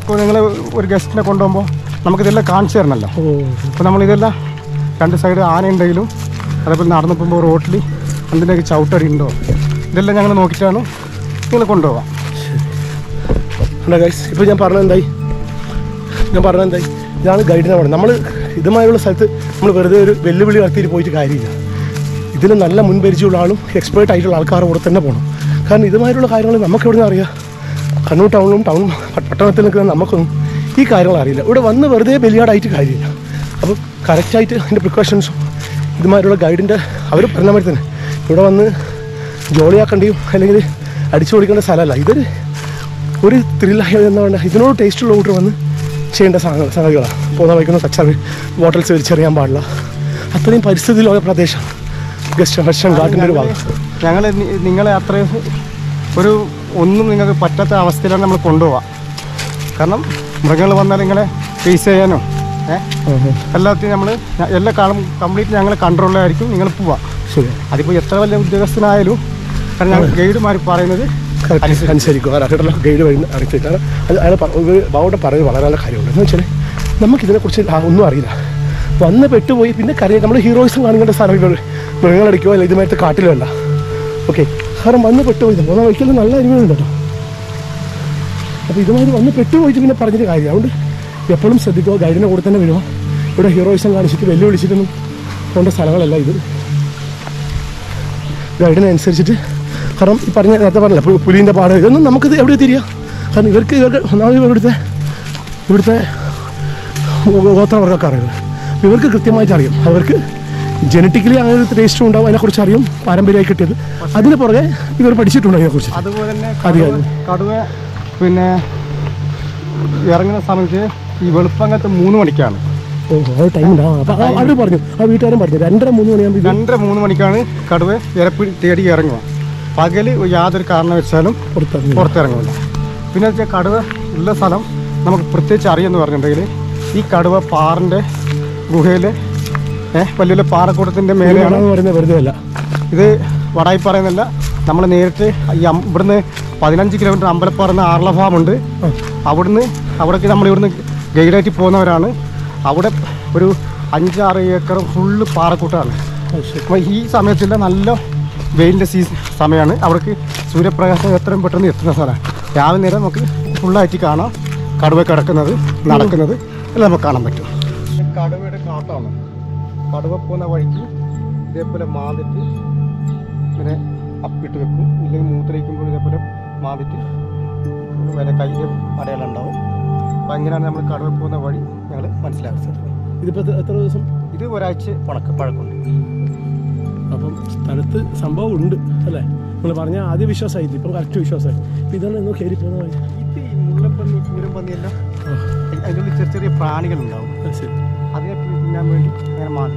ഇപ്പോൾ നിങ്ങൾ ഒരു ഗസ്റ്റിനെ കൊണ്ടുപോകുമ്പോൾ നമുക്കിതെല്ലാം കാണിച്ചു തരണമല്ലോ ഓ അപ്പോൾ നമ്മളിതെല്ലാം രണ്ട് സൈഡ് ആനയുണ്ടെങ്കിലും അതേപോലെ നടന്നു പോകുമ്പോൾ റോട്ടിൽ എന്തിൻ്റെയൊക്കെ ചവിട്ടടി ഉണ്ടോ ഇതെല്ലാം ഞങ്ങൾ നോക്കിയിട്ടാണ് നിങ്ങൾ കൊണ്ടുപോകാം എന്താ ഗൈസ് ഇപ്പോൾ ഞാൻ പറഞ്ഞത് എന്തായി ഞാൻ പറഞ്ഞത് എന്തായി ഇതാണ് ഗൈഡിനെ പറയുന്നത് നമ്മൾ ഇതുമായുള്ള സ്ഥലത്ത് നമ്മൾ വെറുതെ ഒരു വെല്ലുവിളി നടത്തിയിട്ട് പോയിട്ട് കാര്യമില്ല ഇതിൽ നല്ല മുൻപരിചയമുള്ള ആളും എക്സ്പേർട്ട് ആയിട്ടുള്ള ആൾക്കാരുടെ കൂടെ തന്നെ പോകണം കാരണം ഇതുമായിട്ടുള്ള കാര്യങ്ങൾ നമുക്ക് എവിടെ നിന്ന് അറിയാം കണ്ണൂർ ടൗണിലും ടൗൺ പട്ടണത്തിൽ നിൽക്കുന്ന നമുക്കൊന്നും ഈ കാര്യങ്ങൾ അറിയില്ല ഇവിടെ വന്ന് വെറുതെ ബലിയാടായിട്ട് കാര്യമില്ല അപ്പോൾ കറക്റ്റായിട്ട് അതിൻ്റെ പ്രിക്കോഷൻസും ഇതുമായിട്ടുള്ള ഗൈഡിൻ്റെ അവർ പറഞ്ഞ മാതിരി തന്നെ ഇവിടെ വന്ന് ജോളിയാക്കേണ്ടിയും അല്ലെങ്കിൽ അടിച്ചു പൊളിക്കേണ്ട സ്ഥലമല്ല ഇതൊരു ഒരു ത്രില്ലായ എന്താ പറയുക ഇതിനോട് ടേസ്റ്റുള്ള കൂട്ടർ വന്ന് ചെയ്യേണ്ട സാധന സംഗതികളാണ് പോകുന്ന വയ്ക്കുന്ന കച്ചാറ് ബോട്ടിൽസ് വലിച്ചെറിയാൻ പാടില്ല അത്രയും പരിസ്ഥിതി ലോക പ്രദേശം ഗസ്റ്റ് ഹർഷൻ ഗാർഡിൻ്റെ ഒരു ഭാഗം ഞങ്ങൾ നിങ്ങളെ അത്രയും ഒരു ഒന്നും നിങ്ങൾക്ക് പറ്റാത്ത അവസ്ഥയിലാണ് നമ്മൾ കൊണ്ടുപോവാം കാരണം മൃഗങ്ങൾ വന്നാൽ നിങ്ങളെ ഫേസ് ചെയ്യാനോ ഏഹ് എല്ലാത്തിനും നമ്മൾ എല്ലാ കാലം കംപ്ലീറ്റ് ഞങ്ങളെ കൺട്രോളിലായിരിക്കും നിങ്ങൾ പോവാം ശരി അതിപ്പോൾ എത്ര വലിയ ഉദ്യോഗസ്ഥനായാലും കാരണം ഞങ്ങൾ ഗൈഡുമാർ പറയുന്നത് അനുസ- അനുസരിക്കും കാരണം കേട്ടല്ലോ ഗൈഡ് വഴി അറിയിച്ചിട്ട് കാരണം അത് അയാൾ ബാബുടെ പറയുന്നത് വളരെ നല്ല കാര്യമുണ്ട് എന്ന് വെച്ചാൽ നമുക്കിതിനെക്കുറിച്ച് ആ- ഒന്നും അറിയില്ല വന്ന് പെട്ടുപോയി പിന്നെ കരയും നമ്മൾ ഹീറോയിസം കാണിക്കേണ്ട സ്ഥലം ഇപ്പോൾ മൃഗങ്ങളടിക്കോ അല്ല ഇതുമായിട്ട് കാട്ടിലോ അല്ല ഓക്കെ കാരണം വന്ന് പെട്ടുപോയി പോകുന്ന വഴിക്കെല്ലാം നല്ല അനുഭവമുണ്ട് കേട്ടോ അപ്പോൾ ഇതുമാതിരി വന്ന് പെട്ടുപോയിട്ട് പിന്നെ പറഞ്ഞിട്ട് കാര്യം അതുകൊണ്ട് എപ്പോഴും ശ്രദ്ധിക്കുക ഗൈഡിനെ കൂടെ തന്നെ വരുമോ ഇവിടെ ഹീറോയിസം കാണിച്ചിട്ട് വെല്ലുവിളിച്ചിട്ടൊന്നും പോകേണ്ട സ്ഥലങ്ങളല്ല ഇത് ഗൈഡിനെ അനുസരിച്ചിട്ട് കാരണം ഈ പറഞ്ഞ നേരത്തെ പറഞ്ഞില്ല പു- പുലിൻ്റെ പാട് ഇതൊന്നും നമുക്കിത് എവിടെ തിരിയാം കാരണം ഇവർക്ക് ഇവർക്ക് ഒന്നാമത് ഇവിടുത്തെ ഇവിടുത്തെ ഗോ- ഗോത്രവർഗ്ഗക്കാർ അറിയുന്നത് അപ്പോൾ ഇവർക്ക് കൃത്യമായിട്ട് അറിയാം അവർക്ക് ജനറ്റിക്കലി അങ്ങനെ ഒരു ടേസ്റ്റും ഉണ്ടാവും അതിനെക്കുറിച്ച് അറിയും പാരമ്പര്യമായി കിട്ടിയത് അതിന് പുറകെ ഇവർ പഠിച്ചിട്ടുണ്ട് അതിനെക്കുറിച്ച് അതുപോലെ തന്നെ അതെ, കടുവ- കടുവ പിന്നെ ഇറങ്ങുന്ന സമയത്ത് ഈ വെളുപ്പങ്ങത്തെ മൂന്ന് മണിക്കാണ് ഓ അത് ടൈം ഉണ്ടാവും അപ്പോൾ അവർ പറഞ്ഞു ആ വീട്ടുകാരൻ പറഞ്ഞു രണ്ടര മൂന്ന് മണിയാകുമ്പോൾ ഇത് രണ്ടര മൂന്ന് മണിക്കാണ് കടുവ ഇരപ്പി തേടി ഇറങ്ങുക പകല് യാതൊരു കാരണവശാലും പുറത്തിറങ്ങി പുറത്തിറങ്ങില്ല പിന്നെ വെച്ചാൽ കടുവ ഉള്ള സ്ഥലം നമുക്ക് പ്രത്യേകിച്ച് അറിയാമെന്ന് പറഞ്ഞിട്ടുണ്ടെങ്കിൽ ഈ കടുവ പാറിൻ്റെ ഗുഹയിൽ ഏഹ് വലിയ വലിയ പാറക്കൂട്ടത്തിൻ്റെ മേലെയാണ് എന്ന് പറയുന്നത് വെറുതെ അല്ല ഇത് വടായി പറയുന്നില്ല നമ്മൾ നേരിട്ട് ഈ അം- ഇവിടുന്ന് പതിനഞ്ച് കിലോമീറ്റർ അമ്പലപ്പാറ ആർല ഫാം ഉണ്ട് അവിടുന്ന് അവിടേക്ക് നമ്മൾ ഇവിടുന്ന് ഗൈഡായിട്ട് പോകുന്നവരാണ് അവിടെ ഒരു അഞ്ചാറ് ഏക്കർ ഫുള്ള് പാറക്കൂട്ടാണ് അത് ശരി അപ്പോൾ ഈ സമയത്തില്ല നല്ല വെയിലിൻ്റെ സീസൺ സമയമാണ് അവിടേക്ക് സൂര്യപ്രകാശം എത്രയും പെട്ടെന്ന് എത്തുന്ന സ്ഥലമാണ് രാവിലെ നേരം നമുക്ക് ഫുള്ളായിട്ട് കാണാം കടുവ കിടക്കുന്നത് നടക്കുന്നത് എല്ലാം നമുക്ക് കാണാൻ പറ്റും കടുവയുടെ കാട്ടാണ് കടുവ പോകുന്ന വഴിക്ക് ഇതേപോലെ മാന്തിട്ട് ഇങ്ങനെ അപ്പിട്ട് വെക്കും ഇല്ലെങ്കിൽ മൂത്രയിക്കുമ്പോൾ ഇതേപോലെ മാന്തിട്ട് വരെ കയ്യിൽ അടയാളം ഉണ്ടാവും അപ്പം അങ്ങനെയാണ് നമ്മൾ കടുവ പോകുന്ന വഴി ഞങ്ങൾ മനസ്സിലാക്കുന്നത് ഇതിപ്പോൾ എത്ര ദിവസം ഇത് ഒരാഴ്ച പണക്ക് പഴക്കമുണ്ട് അപ്പം സ്ഥലത്ത് സംഭവം ഉണ്ട് അല്ലേ നിങ്ങൾ പറഞ്ഞ ആദ്യ വിശ്വാസമായി ഇപ്പം കറക്റ്റ് വിശ്വാസമായി ഇപ്പം ഇതാണ് ഇന്ന് കയറി പോകുന്ന വഴി ഇത് ഈ മുള്ളൻപന്നി കൂരമ്പന്നി എല്ലാം ആ, അതിൻ്റെ ഉള്ളിൽ ചെറിയ ചെറിയ പ്രാണികളുണ്ടാവും അത് ശരി അതിനെ തിന്നാൻ വേണ്ടി അങ്ങനെ മാറി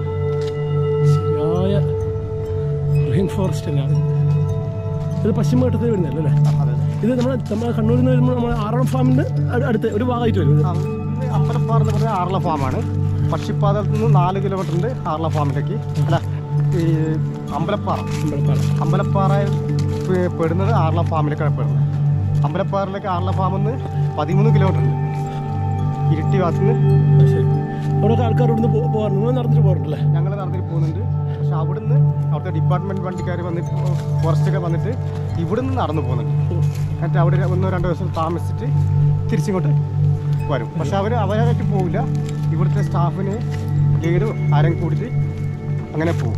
ശരിയായ റെയിൻ ഫോറസ്റ്റ് തന്നെയാണ് ഇത് പശ്ചിമഘട്ടത്തിൽ വരുന്നതല്ലേ അല്ലേ അതെ ഇത് നമ്മുടെ നമ്മുടെ കണ്ണൂരിൽ നിന്ന് വരുമ്പോൾ നമ്മുടെ ആറളം ഫാമിൻ്റെ അടുത്ത് ഒരു ഭാഗമായിട്ട് വരും ഇത്. അമ്പലപ്പാറ എന്ന് പറഞ്ഞാൽ ആർല ഫാമാണ് പക്ഷിപ്പാതത്തിൽ നിന്ന് നാല് കിലോമീറ്റർ ഉണ്ട് ആർല ഫാമിലേക്ക് അല്ല ഈ അമ്പലപ്പാറ അമ്പലപ്പാറ അമ്പലപ്പാറയിൽ പെ- പെടുന്നത് ആർല ഫാമിലേക്കാണ് പെടുന്നത് അമ്പലപ്പാറയിലേക്ക് ആർല ഫാമിൽ നിന്ന് പതിമൂന്ന് കിലോമീറ്റർ ഉണ്ട് ഇരിട്ടി ഭാഗത്ത് നിന്ന് അത് ശരി അവിടെയൊക്കെ ആൾക്കാർ ഇവിടുന്ന് പോ- പോകാറുണ്ട് നിങ്ങൾ നടന്നിട്ട് പോകാറുണ്ടല്ലേ ഞങ്ങൾ നടന്നിട്ട് പോകുന്നുണ്ട് പക്ഷെ അവിടുന്ന് അവിടുത്തെ ഡിപ്പാർട്ട്മെന്റ് വണ്ടിക്കാർ വന്നിട്ട് ഫോറസ്റ്റൊക്കെ വന്നിട്ട് ഇവിടുന്ന് നടന്നു പോകുന്നുണ്ട് എന്നിട്ട് അവിടെ ഒന്നോ രണ്ടോ ദിവസം താമസിച്ചിട്ട് തിരിച്ചിങ്ങോട്ട് വരും പക്ഷെ അവർ അവരായിട്ട് പോവില്ല ഇവിടുത്തെ സ്റ്റാഫിന് ഗൈഡും ആരും കൂടിയിട്ട് അങ്ങനെ പോകും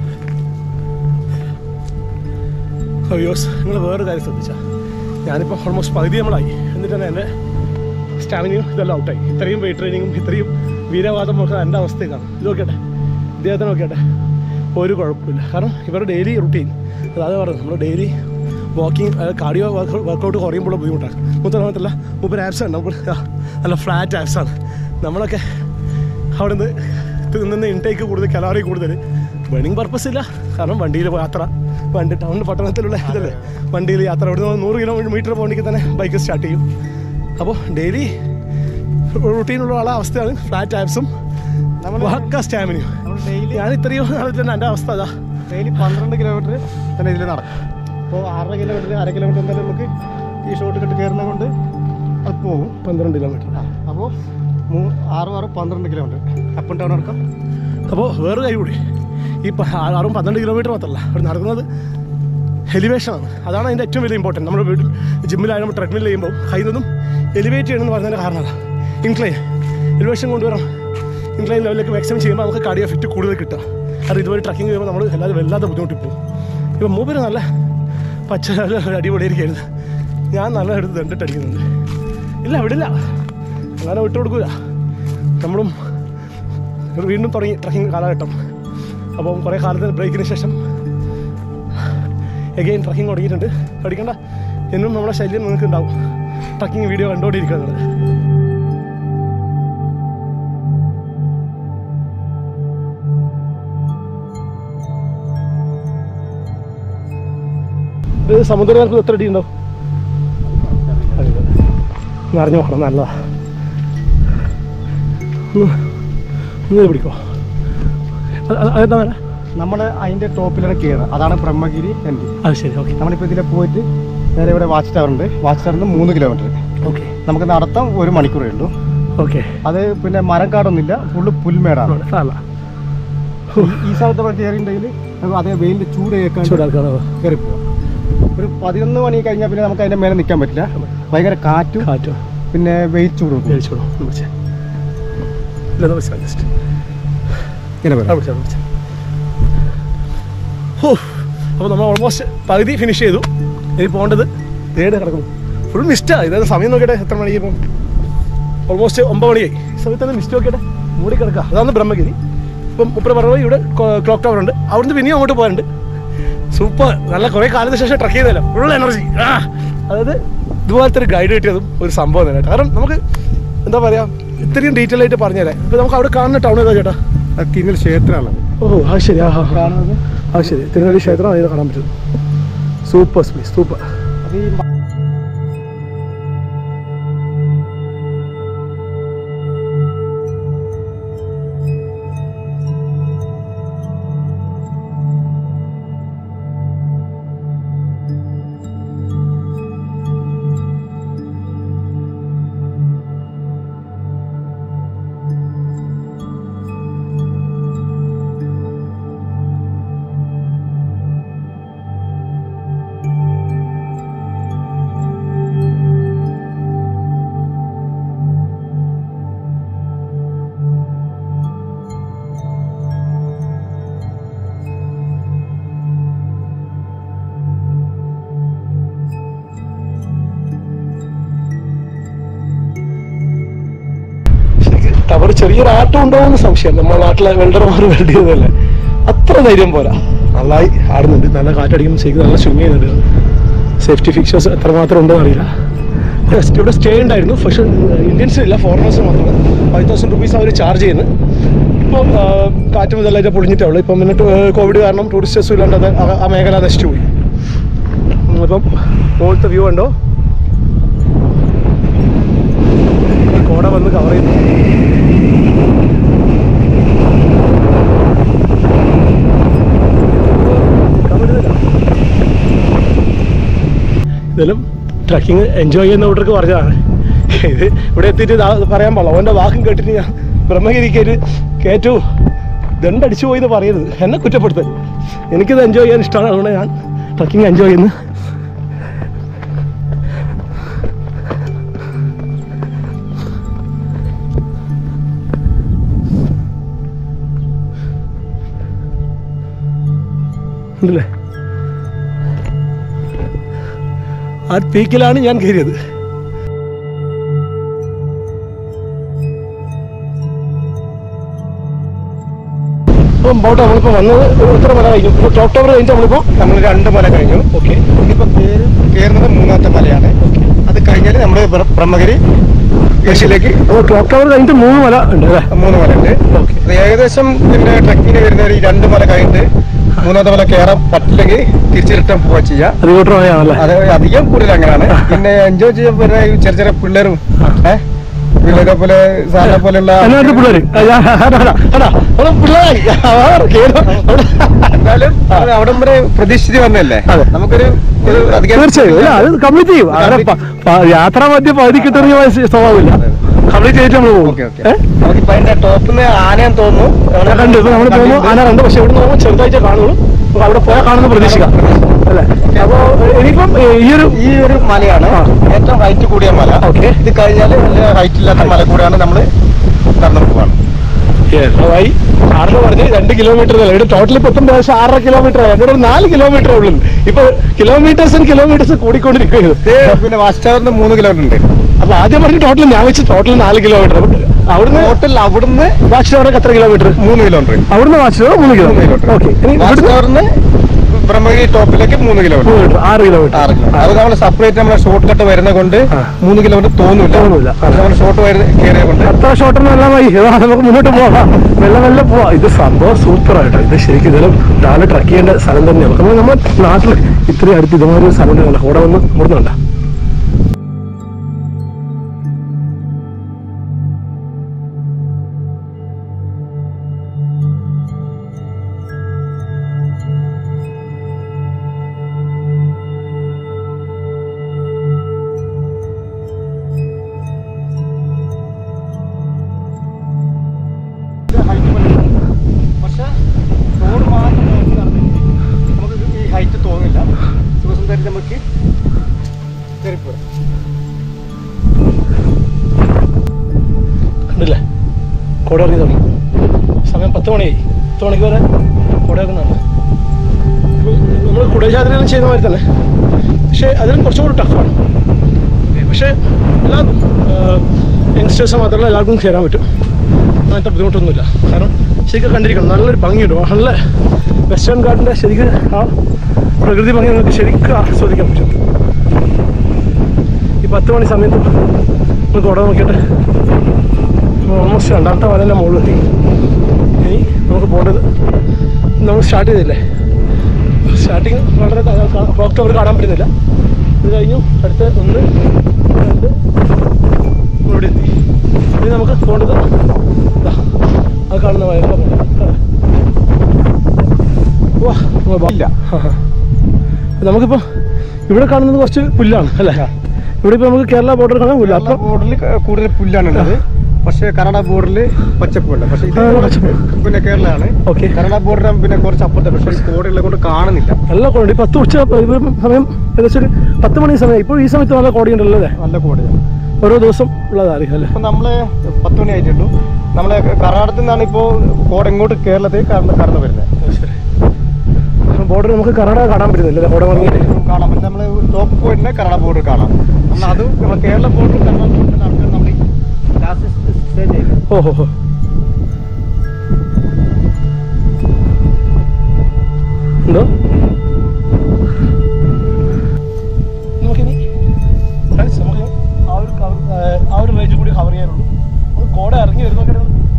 അയ്യോസ് നിങ്ങൾ വേറൊരു കാര്യം ശ്രദ്ധിച്ചാൽ ഞാനിപ്പോൾ ഓൾമോസ്റ്റ് പകുതി നമ്മളായി എന്നിട്ട് തന്നെ എൻ്റെ സ്റ്റാമിനയും ഇതെല്ലാം ഔട്ടായി ഇത്രയും വെയിറ്റ് ട്രെയിനിങ്ങും ഇത്രയും വീരവാദം ഒക്കെ എൻ്റെ അവസ്ഥയ്ക്കാണ് ഇത് നോക്കട്ടെ ഇദ്ദേഹത്തെ നോക്കട്ടെ ഒരു കുഴപ്പമില്ല കാരണം ഇവരുടെ ഡെയിലി റുട്ടീൻ അതായത് പറഞ്ഞു നമ്മൾ daily walking cardio work workout കുറയുമ്പോൾ ബുദ്ധിമുട്ടാണ് മുത്തലാമത്തല്ല മുപ്പത് ആപ്സാണ് നമ്മൾ ആ, നല്ല ഫ്ലാറ്റ് ആപ്സാണ് നമ്മളൊക്കെ അവിടെ നിന്ന് നിന്ന് ഇൻടേക്ക് കൂടുതൽ കലോറി കൂടുതൽ ബേണിംഗ് പർപ്പസ് ഇല്ല കാരണം വണ്ടിയിൽ യാത്ര വണ്ടി ടൗൺ പട്ടണത്തിലുള്ള ഇതല്ലേ വണ്ടിയിൽ യാത്ര ഇവിടെ നിന്ന് നൂറ് കിലോമീറ്റർ പോകണമെങ്കിൽ തന്നെ ബൈക്ക് സ്റ്റാർട്ട് ചെയ്യും അപ്പോൾ ഡെയിലി റൂട്ടീനുള്ള ആളെ അവസ്ഥയാണ് ഫ്ലാറ്റ് ആപ്സും നമ്മൾ വഹക്ക സ്റ്റാമിനയും നമ്മൾ ഡെയിലി ഞാൻ ഇത്രയും നാളത്തിൽ തന്നെ എൻ്റെ അവസ്ഥ അതാ ഡെയിലി പന്ത്രണ്ട് കിലോമീറ്റർ തന്നെ ഇതിൽ നടക്കും അപ്പോൾ ആറര കിലോമീറ്റർ അര കിലോമീറ്റർ എന്തായാലും നമുക്ക് ഈ ഷോർട്ട് കട്ട് കയറുന്നത് കൊണ്ട് അത് പോകും പന്ത്രണ്ട് കിലോമീറ്റർ അപ്പോൾ ആറ് ആറ് പന്ത്രണ്ട് കിലോമീറ്റർ അപ്പ് ആൻഡ് ഡൗൺ അടക്കം അപ്പോൾ വേറെ കാര്യം കൂടി ഈ പ- ആ- ആറും പന്ത്രണ്ട് കിലോമീറ്റർ മാത്രമല്ല അവിടെ നടക്കുന്നത് എലിവേഷനാണ് അതാണ് അതിൻ്റെ ഏറ്റവും വലിയ ഇമ്പോർട്ടൻറ്റ് നമ്മുടെ വീട്ടിൽ ജിമ്മിലായാലും ട്രെഡ്മിൽ ചെയ്യുമ്പോൾ കയ്യിൽ നിന്നും എലിവേറ്റ് ചെയ്യണമെന്ന് പറയുന്നതിൻ്റെ കാരണം അതാണ് ഇൻക്ലൈൻ എലിവേഷൻ കൊണ്ടുവരണം ഇൻക്ലൈൻ ലെവലിലേക്ക് മാക്സിമം ചെയ്യുമ്പോൾ നമുക്ക് കാർഡിയോ ഫിറ്റ് കൂടുതൽ കിട്ടുക അത് ഇതുവരെ ട്രക്കിംഗ് ചെയ്യുമ്പോൾ നമ്മൾ എല്ലാവരും വല്ലാതെ ബുദ്ധിമുട്ടി പോകും ഇപ്പം മൂപ്പര് നല്ല പച്ച അടിപൊളിയായിരിക്കരുത് ഞാൻ നല്ല എടുത്ത് ദണ്ടിട്ട് അടിക്കുന്നുണ്ട് ഇല്ല വിടില്ല അങ്ങനെ വിട്ടു കൊടുക്കൂല നമ്മളും വീണ്ടും തുടങ്ങി ട്രക്കിംഗ് കാലഘട്ടം അപ്പം കുറേ കാലത്തിന് ബ്രേക്കിന് ശേഷം എഗെയിൻ ട്രക്കിംഗ് തുടങ്ങിയിട്ടുണ്ട് പഠിക്കണ്ട എന്നും നമ്മുടെ ശല്യം നിങ്ങൾക്ക് ഉണ്ടാവും ട്രക്കിംഗ് വീഡിയോ കണ്ടുകൊണ്ടിരിക്കുക നിങ്ങൾ ഇത് സമുദ്രനിരപ്പ് എത്ര അടി ഉണ്ടാവും നിറഞ്ഞു നോക്കണം നല്ലതാ ഒന്ന് ഒന്ന് പിടിക്കോ അത് അത് അതെന്താ വേണം നമ്മൾ അതിൻ്റെ ടോപ്പിലാണ് കയറുക അതാണ് ബ്രഹ്മഗിരി എൻ്റെ അത് ശരി ഓക്കെ നമ്മളിപ്പോൾ ഇതിൽ പോയിട്ട് നേരെ ഇവിടെ വാച്ച് ടവർ ഉണ്ട് വാച്ച് ടവറിൽ നിന്ന് മൂന്ന് കിലോമീറ്റർ ഓക്കെ നമുക്ക് നടത്താം ഒരു മണിക്കൂറേ ഉള്ളൂ ഓക്കെ അത് പിന്നെ മരം കാടൊന്നുമില്ല ഫുള്ള് പുൽമേടാണ് സാറല്ല ഈ സ്ഥലത്ത് നമ്മൾ കയറിയിട്ടുണ്ടെങ്കിൽ നമുക്ക് അതേ വെയിലിൻ്റെ ചൂട് കേൾക്കാൻ ചൂടാക്കാണോ കയറി പോവാം ഒരു പതിനൊന്ന് മണി കഴിഞ്ഞാൽ പിന്നെ നമുക്ക് അതിൻ്റെ മേലെ നിൽക്കാൻ പറ്റില്ല ഭയങ്കര കാറ്റും കാറ്റോ പിന്നെ വെയിൽ ചൂടും ഉണ്ട്. മേടിച്ചോളൂ ഒന്ന് പിടിച്ചേ ഇല്ല ഒന്ന് പിടിച്ചാൽ ജസ്റ്റ് ഇങ്ങനെ ആ വരാം പിടിച്ചാൽ പിടിച്ചാൽ ഓ അപ്പോൾ നമ്മൾ ഓൾമോസ്റ്റ് പകുതി ഫിനിഷ് ചെയ്തു ഇനി പോകേണ്ടത് ഏട് കിടക്കുന്നു ഫുൾ മിസ്റ്റാണ് ഇതായത് സമയം നോക്കിയിട്ട് എത്ര മണിക്ക് ഇപ്പം ഓൾമോസ്റ്റ് ഒമ്പത് മണിയായി ഈ സമയത്ത് മിസ്റ്റ് നോക്കിയിട്ട് മൂടി കിടക്കുക അതാണ് ബ്രഹ്മഗിരി ഇപ്പം മുപ്പത് പറഞ്ഞ ഇവിടെ ക്ലോക്ക് ടവർ ഉണ്ട് അവിടുന്ന് പിന്നെയും അങ്ങോട്ട് പോകാനുണ്ട് സൂപ്പർ നല്ല കുറേ കാലത്തിന് ശേഷം ട്രക്ക് ചെയ്തല്ലോ ഫുൾ എനർജി ആ അതായത് ഇതുപോലത്തെ ഒരു ഗൈഡ് കിട്ടിയതും ഒരു സംഭവം തന്നെ കേട്ടോ കാരണം നമുക്ക് എന്താ പറയുക ഇത്രയും ഡീറ്റെയിൽ ആയിട്ട് പറഞ്ഞുതരാം ഇപ്പം നമുക്ക് അവിടെ കാണുന്ന ടൗൺ ഏതാ ചേട്ടാ അത് കിന്നൽ ക്ഷേത്രമാണ് ഓ ആ ശരി ആ ആ, ആ കാണുന്നത് ആ ശരി തിരുനെല്ലി ക്ഷേത്രം അതിൽ കാണാൻ പറ്റും സൂപ്പർ സ്പേസ് സൂപ്പർ അത് ഈ മ- ടവർ ചെറിയൊരു ആട്ടം ഉണ്ടാവുന്ന സംശയം നമ്മുടെ നാട്ടിലെ വെൽഡർമാർ വെൽഡ് ചെയ്തതല്ലേ അത്ര ധൈര്യം പോരാ നന്നായി ആടുന്നുണ്ട് നല്ല കാറ്റടിക്കുമ്പോൾ ശരിക്കും നല്ല സ്വിങ് ചെയ്യുന്നുണ്ട് സേഫ്റ്റി ഫിക്ചേഴ്സ് എത്രമാത്രം ഉണ്ടോ അറിയില്ല Just ഇവിടെ സ്റ്റേ ഉണ്ടായിരുന്നു പക്ഷെ ഇന്ത്യൻസിനില്ല ഫോറിനേഴ്സിന് മാത്രം ഫൈവ് തൗസൻഡ് റുപ്പീസ് അവർ ചാർജ് ചെയ്യുന്നത് ഇപ്പം ആ, കാറ്റും ഇതെല്ലാം പൊളിഞ്ഞിട്ടേ ഉള്ളൂ ഇപ്പം പിന്നെ കോവിഡ് കാരണം ടൂറിസ്റ്റേഴ്സും ഇല്ലാണ്ട് അത് ആ- ആ മേഖല നശിച്ചു പോയി ഉം, ഇപ്പം മുകളിലത്തെ വ്യൂ ഉണ്ടോ കോട വന്ന് കവർ ചെയ്യുന്നു നിൽക്കാൻ പറ്റുന്നില്ല. ഇതെല്ലാം ട്രക്കിങ് എൻജോയ് ചെയ്യുന്ന കൂട്ടർക്ക് പറഞ്ഞതാണ് ഇത് ഇവിടെ എത്തിയിട്ട് ഇതാ പറയാൻ പാടില്ല അവൻ്റെ വാക്കും കേട്ടിട്ട് ഞാൻ ബ്രഹ്മഗിരിക്ക് ഒരു കയറ്റു ദണ്ടടിച്ചു പോയി എന്ന് പറയരുത് എന്നെ കുറ്റപ്പെടുത്തരുത് എനിക്കിത് എൻജോയ് ചെയ്യാൻ ഇഷ്ടമാണ് അതുകൊണ്ട് ഞാൻ ട്രക്കിങ് എൻജോയ് ചെയ്യുന്നു ഉണ്ടല്ലേ ആ പീക്കിലാണ് ഞാൻ കയറിയത് ഇപ്പം ബോട്ട് നമ്മളിപ്പോൾ വന്നത് എത്ര മല കഴിഞ്ഞു ഇപ്പോൾ ടോപ്പ് ടവർ കഴിഞ്ഞിട്ട് നമ്മളിപ്പോൾ നമ്മൾ രണ്ട് മല കഴിഞ്ഞു ഓക്കെ ഇനിയിപ്പോൾ കയറി കയറുന്നത് മൂന്നാമത്തെ മലയാണ് അത് കഴിഞ്ഞാൽ നമ്മൾ ബ്രഹ്മഗിരി ഏഷ്യയിലേക്ക് അപ്പോൾ ക്ലോക്ക് ടവർ കഴിഞ്ഞിട്ട് മൂന്ന് മല ഉണ്ട് അല്ലേ മൂന്ന് മല ഉണ്ട് ഓക്കെ അത് ഏകദേശം പിന്നെ ട്രക്കിങ്ങിന് വരുന്ന ഈ രണ്ട് മല കഴിഞ്ഞിട്ട് മൂന്നാമത്തെ മല കയറാൻ പറ്റില്ലെങ്കിൽ തിരിച്ച് റിട്ടേൺ പോവുക ചെയ്യാം അതിലോട്ടമാണല്ലേ അത് അധികം കൂടുതൽ അങ്ങനെയാണ് പിന്നെ എൻജോയ് ചെയ്യാൻ വരുന്ന ഈ ചെറിയ ചെറിയ പിള്ളേരും ഏഹ് ഇവരെ പോലെ സാറിനെ പോലെയുള്ള എന്നാ പിള്ളേര് പിള്ളേരായി എന്നാലും അത് അവിടം വരെ പ്രതീക്ഷിച്ച് വന്നല്ലേ അതെ. നമുക്കൊരു ഒരു അധികം തീർച്ചയായും ഇല്ല അത് കംപ്ലീറ്റ് ചെയ്യും അങ്ങനെ പ- പ- യാത്രാ മധ്യ പകുതി കിട്ടുന്ന സ്വഭാവമില്ല കംപ്ലീറ്റ് ചെയ്തിട്ട് നമ്മൾ പോകും ഓക്കെ ഓക്കെ നമുക്കിപ്പോ അതിന്റെ ടോപ്പിൽ നിന്ന് ആനയെന്ന് തോന്നുന്നു ഞാൻ കണ്ടു ഇപ്പൊ നമ്മൾ പോകുമ്പോൾ ആന കണ്ടു പക്ഷെ ഇവിടെ നോക്കുമ്പോൾ ചെറുതായിട്ട് കാണുള്ളൂ നമുക്ക് അവിടെ പോയാൽ കാണുന്ന പ്രതീക്ഷിക്കാം അല്ലേ അപ്പോ ഇനിയിപ്പം ഏ, ഈ ഒരു ഈ ഒരു മലയാണ് ആ. ഏറ്റവും ഹൈറ്റ് കൂടിയ മല ഓക്കെ ഇത് കഴിഞ്ഞാൽ വലിയ ഹൈറ്റ് ഇല്ലാത്ത മല കൂടെയാണ് നമ്മൾ കടന്നു പോവാണ് ആയി ആറിന് പറഞ്ഞ് രണ്ട് കിലോമീറ്റർ അല്ല ഇവിടെ ടോട്ടൽ ഇപ്പൊ എത്തുമ്പോൾ ഏകദേശം ആറര കിലോമീറ്റർ ആയി എന്നോട് ഒരു നാല് കിലോമീറ്റർ ഉള്ളു ഇപ്പൊ കിലോമീറ്റേഴ്സ് ആൻഡ് കിലോമീറ്റേഴ്സ് കൂടിക്കൊണ്ടിരിക്കുന്നത് ഇത് പിന്നെ വാച്ച് ടവറിന് മൂന്ന് കിലോമീറ്റർ ഉണ്ട് അപ്പൊ ആദ്യം പറഞ്ഞ ടോട്ടൽ ഞാൻ വെച്ച് ടോട്ടൽ നാല് കിലോമീറ്റർ അവിടുന്ന് ടോട്ടൽ അവിടുന്ന് വാച്ച് ടവറൊക്കെ എത്ര കിലോമീറ്റർ മൂന്ന് കിലോമീറ്റർ അവിടുന്ന് വാച്ച് ടവർ മൂന്ന് മൂന്ന് കിലോമീറ്റർ കിലോമീറ്റർ ഓക്കെ ഇനി വാച്ച് ഇവിടുന്ന് ടവറിന് ബ്രഹ്മഗിരി ടോപ്പിലേക്ക് മൂന്ന് കിലോമീറ്റർ മൂന്ന് കിലോമീറ്റർ ആറ് കിലോമീറ്റർ ആറ് കിലോമീറ്റർ അത് നമ്മൾ സെപ്പറേറ്റ് നമ്മളെ ഷോർട്ട് കട്ട് വരുന്ന കൊണ്ട് ആ. മൂന്ന് കിലോമീറ്റർ തോന്നില്ല തോന്നൂല. ആ. നമ്മൾ ഷോർട്ട് കയറിയ കൊണ്ട് അത്ര ഷോട്ടൊന്നും അല്ല മതി ഇതാ നമുക്ക് മുന്നോട്ട് പോവാം മെല്ലെ മെല്ലെ പോവാം ഇത് സംഭവം സൂപ്പർ ആയിട്ടോ ഇത് ശരിക്കും ഇതിലും രാവിലെ ട്രക്ക് ചെയ്യേണ്ട സ്ഥലം തന്നെയാണ് നമ്മൾ നമ്മുടെ നാട്ടിൽ ഇത്രയും അടുത്ത് ഇതുമാതിരി ഒരു സ്ഥലം ഉണ്ടല്ലോ അവിടെ വന്ന് മുറുന്നുണ്ട പക്ഷേ റോഡ് മാത്രം നോക്കി നടന്നിട്ട് നമുക്ക് ഈ ഹൈറ്റ് തോന്നില്ല സുഖസുന്ദരി നമുക്ക് കയറിപ്പോരാം കണ്ടില്ലേ കോട ഇറങ്ങി തുടങ്ങി സമയം പത്ത് മണിയായി പത്ത് മണിക്ക് വരെ കോട ഇറങ്ങുന്നതാണ് നമ്മൾ കുടജാത്രയെല്ലാം ചെയ്യുന്ന മാതിരി തന്നെ പക്ഷേ അതിലും കുറച്ചും കൂടി ടഫാണ് പക്ഷേ എല്ലാവർക്കും യങ്സ്റ്റേഴ്സ് മാത്രമല്ല എല്ലാവർക്കും കയറാൻ പറ്റും അങ്ങനത്തെ ബുദ്ധിമുട്ടൊന്നുമില്ല കാരണം ശരിക്കും കണ്ടിരിക്കണം നല്ലൊരു ഭംഗിയുണ്ട് നല്ല വെസ്റ്റേൺ ഗാർഡിൻ്റെ ശരിക്കും ആ പ്രകൃതി ഭംഗി നിങ്ങൾക്ക് ശരിക്കും ആസ്വദിക്കാൻ പറ്റും ഈ പത്ത് മണി സമയത്ത് നമ്മൾ കോട നോക്കിയിട്ട് ഓൾമോസ്റ്റ് രണ്ടാമത്തെ മലേൻ്റെ മുകളിലെത്തി ഇനി നമുക്ക് പോകേണ്ടത് നമ്മൾ സ്റ്റാർട്ട് ചെയ്തില്ലേ സ്റ്റാർട്ടിങ് വളരെ ക്ലോക്ക് ടവർ കാണാൻ പറ്റുന്നില്ല ഇത് കഴിഞ്ഞു അടുത്ത ഒന്ന് രണ്ട് ഇവിടെ എത്തി ഇനി നമുക്ക് പോകേണ്ടത് ദാ, ആ കാണുന്ന വയറിലാണ് പോകേണ്ടത് വാ നമ്മൾ ബാ- ഇല്ല ആ, ആ. നമുക്കിപ്പോൾ ഇവിടെ കാണുന്നത് കുറച്ച് പുല്ലാണ് അല്ലേ ഇവിടെ ഇപ്പോൾ നമുക്ക് കേരള ബോർഡർ കാണാൻ പുല്ല കേരള അപ്പം ബോർഡറിൽ കൂടുതൽ പുല്ലാണ് ഉള്ളത് പക്ഷേ കർണാടക ബോർഡറിൽ പച്ചപ്പുണ്ട് പക്ഷേ ഇത് ആ, പച്ചപ്പ്. പിന്നെ കേരളമാണ് ഓക്കെ കർണാടക ബോർഡർ പിന്നെ കുറച്ച് അപ്പുറത്തെ പക്ഷേ ഈ കോടയുള്ള കൊണ്ട് കാണുന്നില്ല നല്ല കോടി പത്ത് ഉച്ച ഇത് സമയം ഏകദേശം ഒരു പത്ത് മണി സമയം ഇപ്പോൾ ഈ സമയത്ത് നല്ല കോടിയുണ്ടല്ലോ അല്ലേ നല്ല കോടയാണ് ഓരോ ദിവസം ഉള്ളതായിരിക്കും അല്ലേ ഇപ്പൊ നമ്മള് പത്ത് മണി ആയിട്ടുള്ളൂ നമ്മളെ കർണാടകത്തിൽ നിന്നാണ് ഇപ്പോൾ കോട ഇങ്ങോട്ട് കേരളത്തിൽ കടന്ന് കടന്നു വരുന്നത് ശരി ബോർഡർ നമുക്ക് കർണാടക കാണാൻ പറ്റുന്നില്ല അല്ലേ കോട മറിഞ്ഞിട്ട് കാണാം പിന്നെ നമ്മൾ ടോപ്പ് പോയിന്റ് കർണാടക ബോർഡർ കാണാം നമ്മൾ അത് നമ്മൾ കേരള ബോർഡർ കർണാടക ബോർഡർ ആൾക്കാർ നമ്മൾ ലാസ്റ്റ് സ്റ്റേ ചെയ്യുന്നത് ഓ ഹോ ഹോ എന്തോ നമുക്കിനി ഫ്രണ്ട്സ് നമുക്ക് ആ ഒരു കവർ ആ ഒരു റേഞ്ച് കൂടി കവർ ചെയ്യാനുള്ളൂ നമുക്ക് കോട ഇറങ്ങി വരുന്നൊക്കെ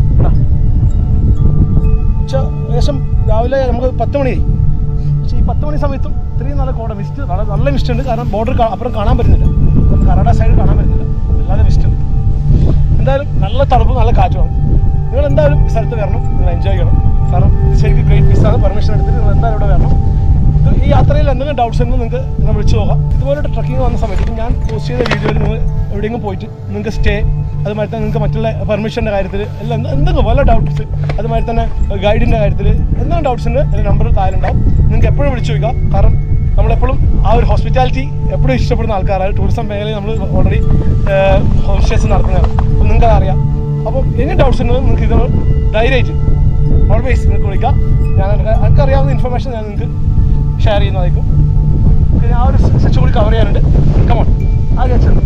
ഉച്ച ഏകദേശം രാവിലെ നമുക്ക് പത്ത് മണിയായി പക്ഷേ ഈ പത്ത് മണി സമയത്തും ഇത്രയും നല്ല കോട മിസ്റ്റ് വളരെ നല്ല മിസ്റ്റ് ഉണ്ട് കാരണം ബോർഡർ അപ്പുറം കാണാൻ പറ്റുന്നില്ല കർണാടക സൈഡ് കാണാൻ പറ്റുന്നില്ല അല്ലാതെ മിസ്റ്റ് ഉണ്ട് എന്തായാലും നല്ല തണുപ്പ് നല്ല കാറ്റുമാണ് നിങ്ങൾ എന്തായാലും ഈ സ്ഥലത്ത് വരണം നിങ്ങൾ എൻജോയ് ചെയ്യണം കാരണം ഇത് ശരിക്കും ഗ്രേറ്റ് പീസാണ് പെർമിഷൻ എടുത്തിട്ട് നിങ്ങൾ എന്തായാലും ഇവിടെ വരണം ഇത് ഈ യാത്രയിൽ എന്തെങ്കിലും ഡൗട്ട്സ് ഉണ്ടെങ്കിൽ നിങ്ങൾക്ക് നിങ്ങൾ വിളിച്ചു നോക്കാം ഇതുപോലെ ട്രക്കിംഗ് വന്ന സമയത്ത് ഇപ്പം ഞാൻ പോസ്റ്റ് ചെയ്ത വീഡിയോയിൽ നിങ്ങൾ എവിടെയെങ്കിലും പോയിട്ട് നിങ്ങൾക്ക് സ്റ്റേ അതുമാതിരി തന്നെ നിങ്ങൾക്ക് മറ്റുള്ള പെർമിഷൻ്റെ കാര്യത്തിൽ എല്ലാം എന്ത് എന്തെങ്കിലും വല്ല ഡൗട്ട്സ് അതുമാതിരി തന്നെ ഗൈഡിൻ്റെ കാര്യത്തിൽ എന്തെങ്കിലും ഡൗട്ട്സ് ഉണ്ട് എൻ്റെ നമ്പർ താഴെ ഉണ്ടാവും നിങ്ങൾക്ക് എപ്പോഴും വിളിച്ചു ചോദിക്കാം കാരണം നമ്മളെപ്പോഴും ആ ഒരു ഹോസ്പിറ്റാലിറ്റി എപ്പോഴും ഇഷ്ടപ്പെടുന്ന ആൾക്കാരാണ് ടൂറിസം മേഖലയിൽ നമ്മൾ ഓൾറെഡി ഹോം സ്റ്റേസ് നടത്തുന്നതാണ് അപ്പം നിങ്ങൾക്ക് അറിയാം അപ്പം എനി ഡൗട്ട്സ് ഉണ്ടെങ്കിൽ നിങ്ങൾക്ക് ഇത് ധൈര്യമായിട്ട് ഓൾവേസ് നിങ്ങൾക്ക് വിളിക്കാം ഞാൻ എനിക്ക് എനിക്കറിയാവുന്ന ഇൻഫർമേഷൻ ഞാൻ നിങ്ങൾക്ക് ഷെയർ ചെയ്യുന്നതായിരിക്കും പിന്നെ ആ ഒരു സെക്ഷൻ കൂടി കവർ ചെയ്യാനുണ്ട് കമോൺ ആ കേട്ടോ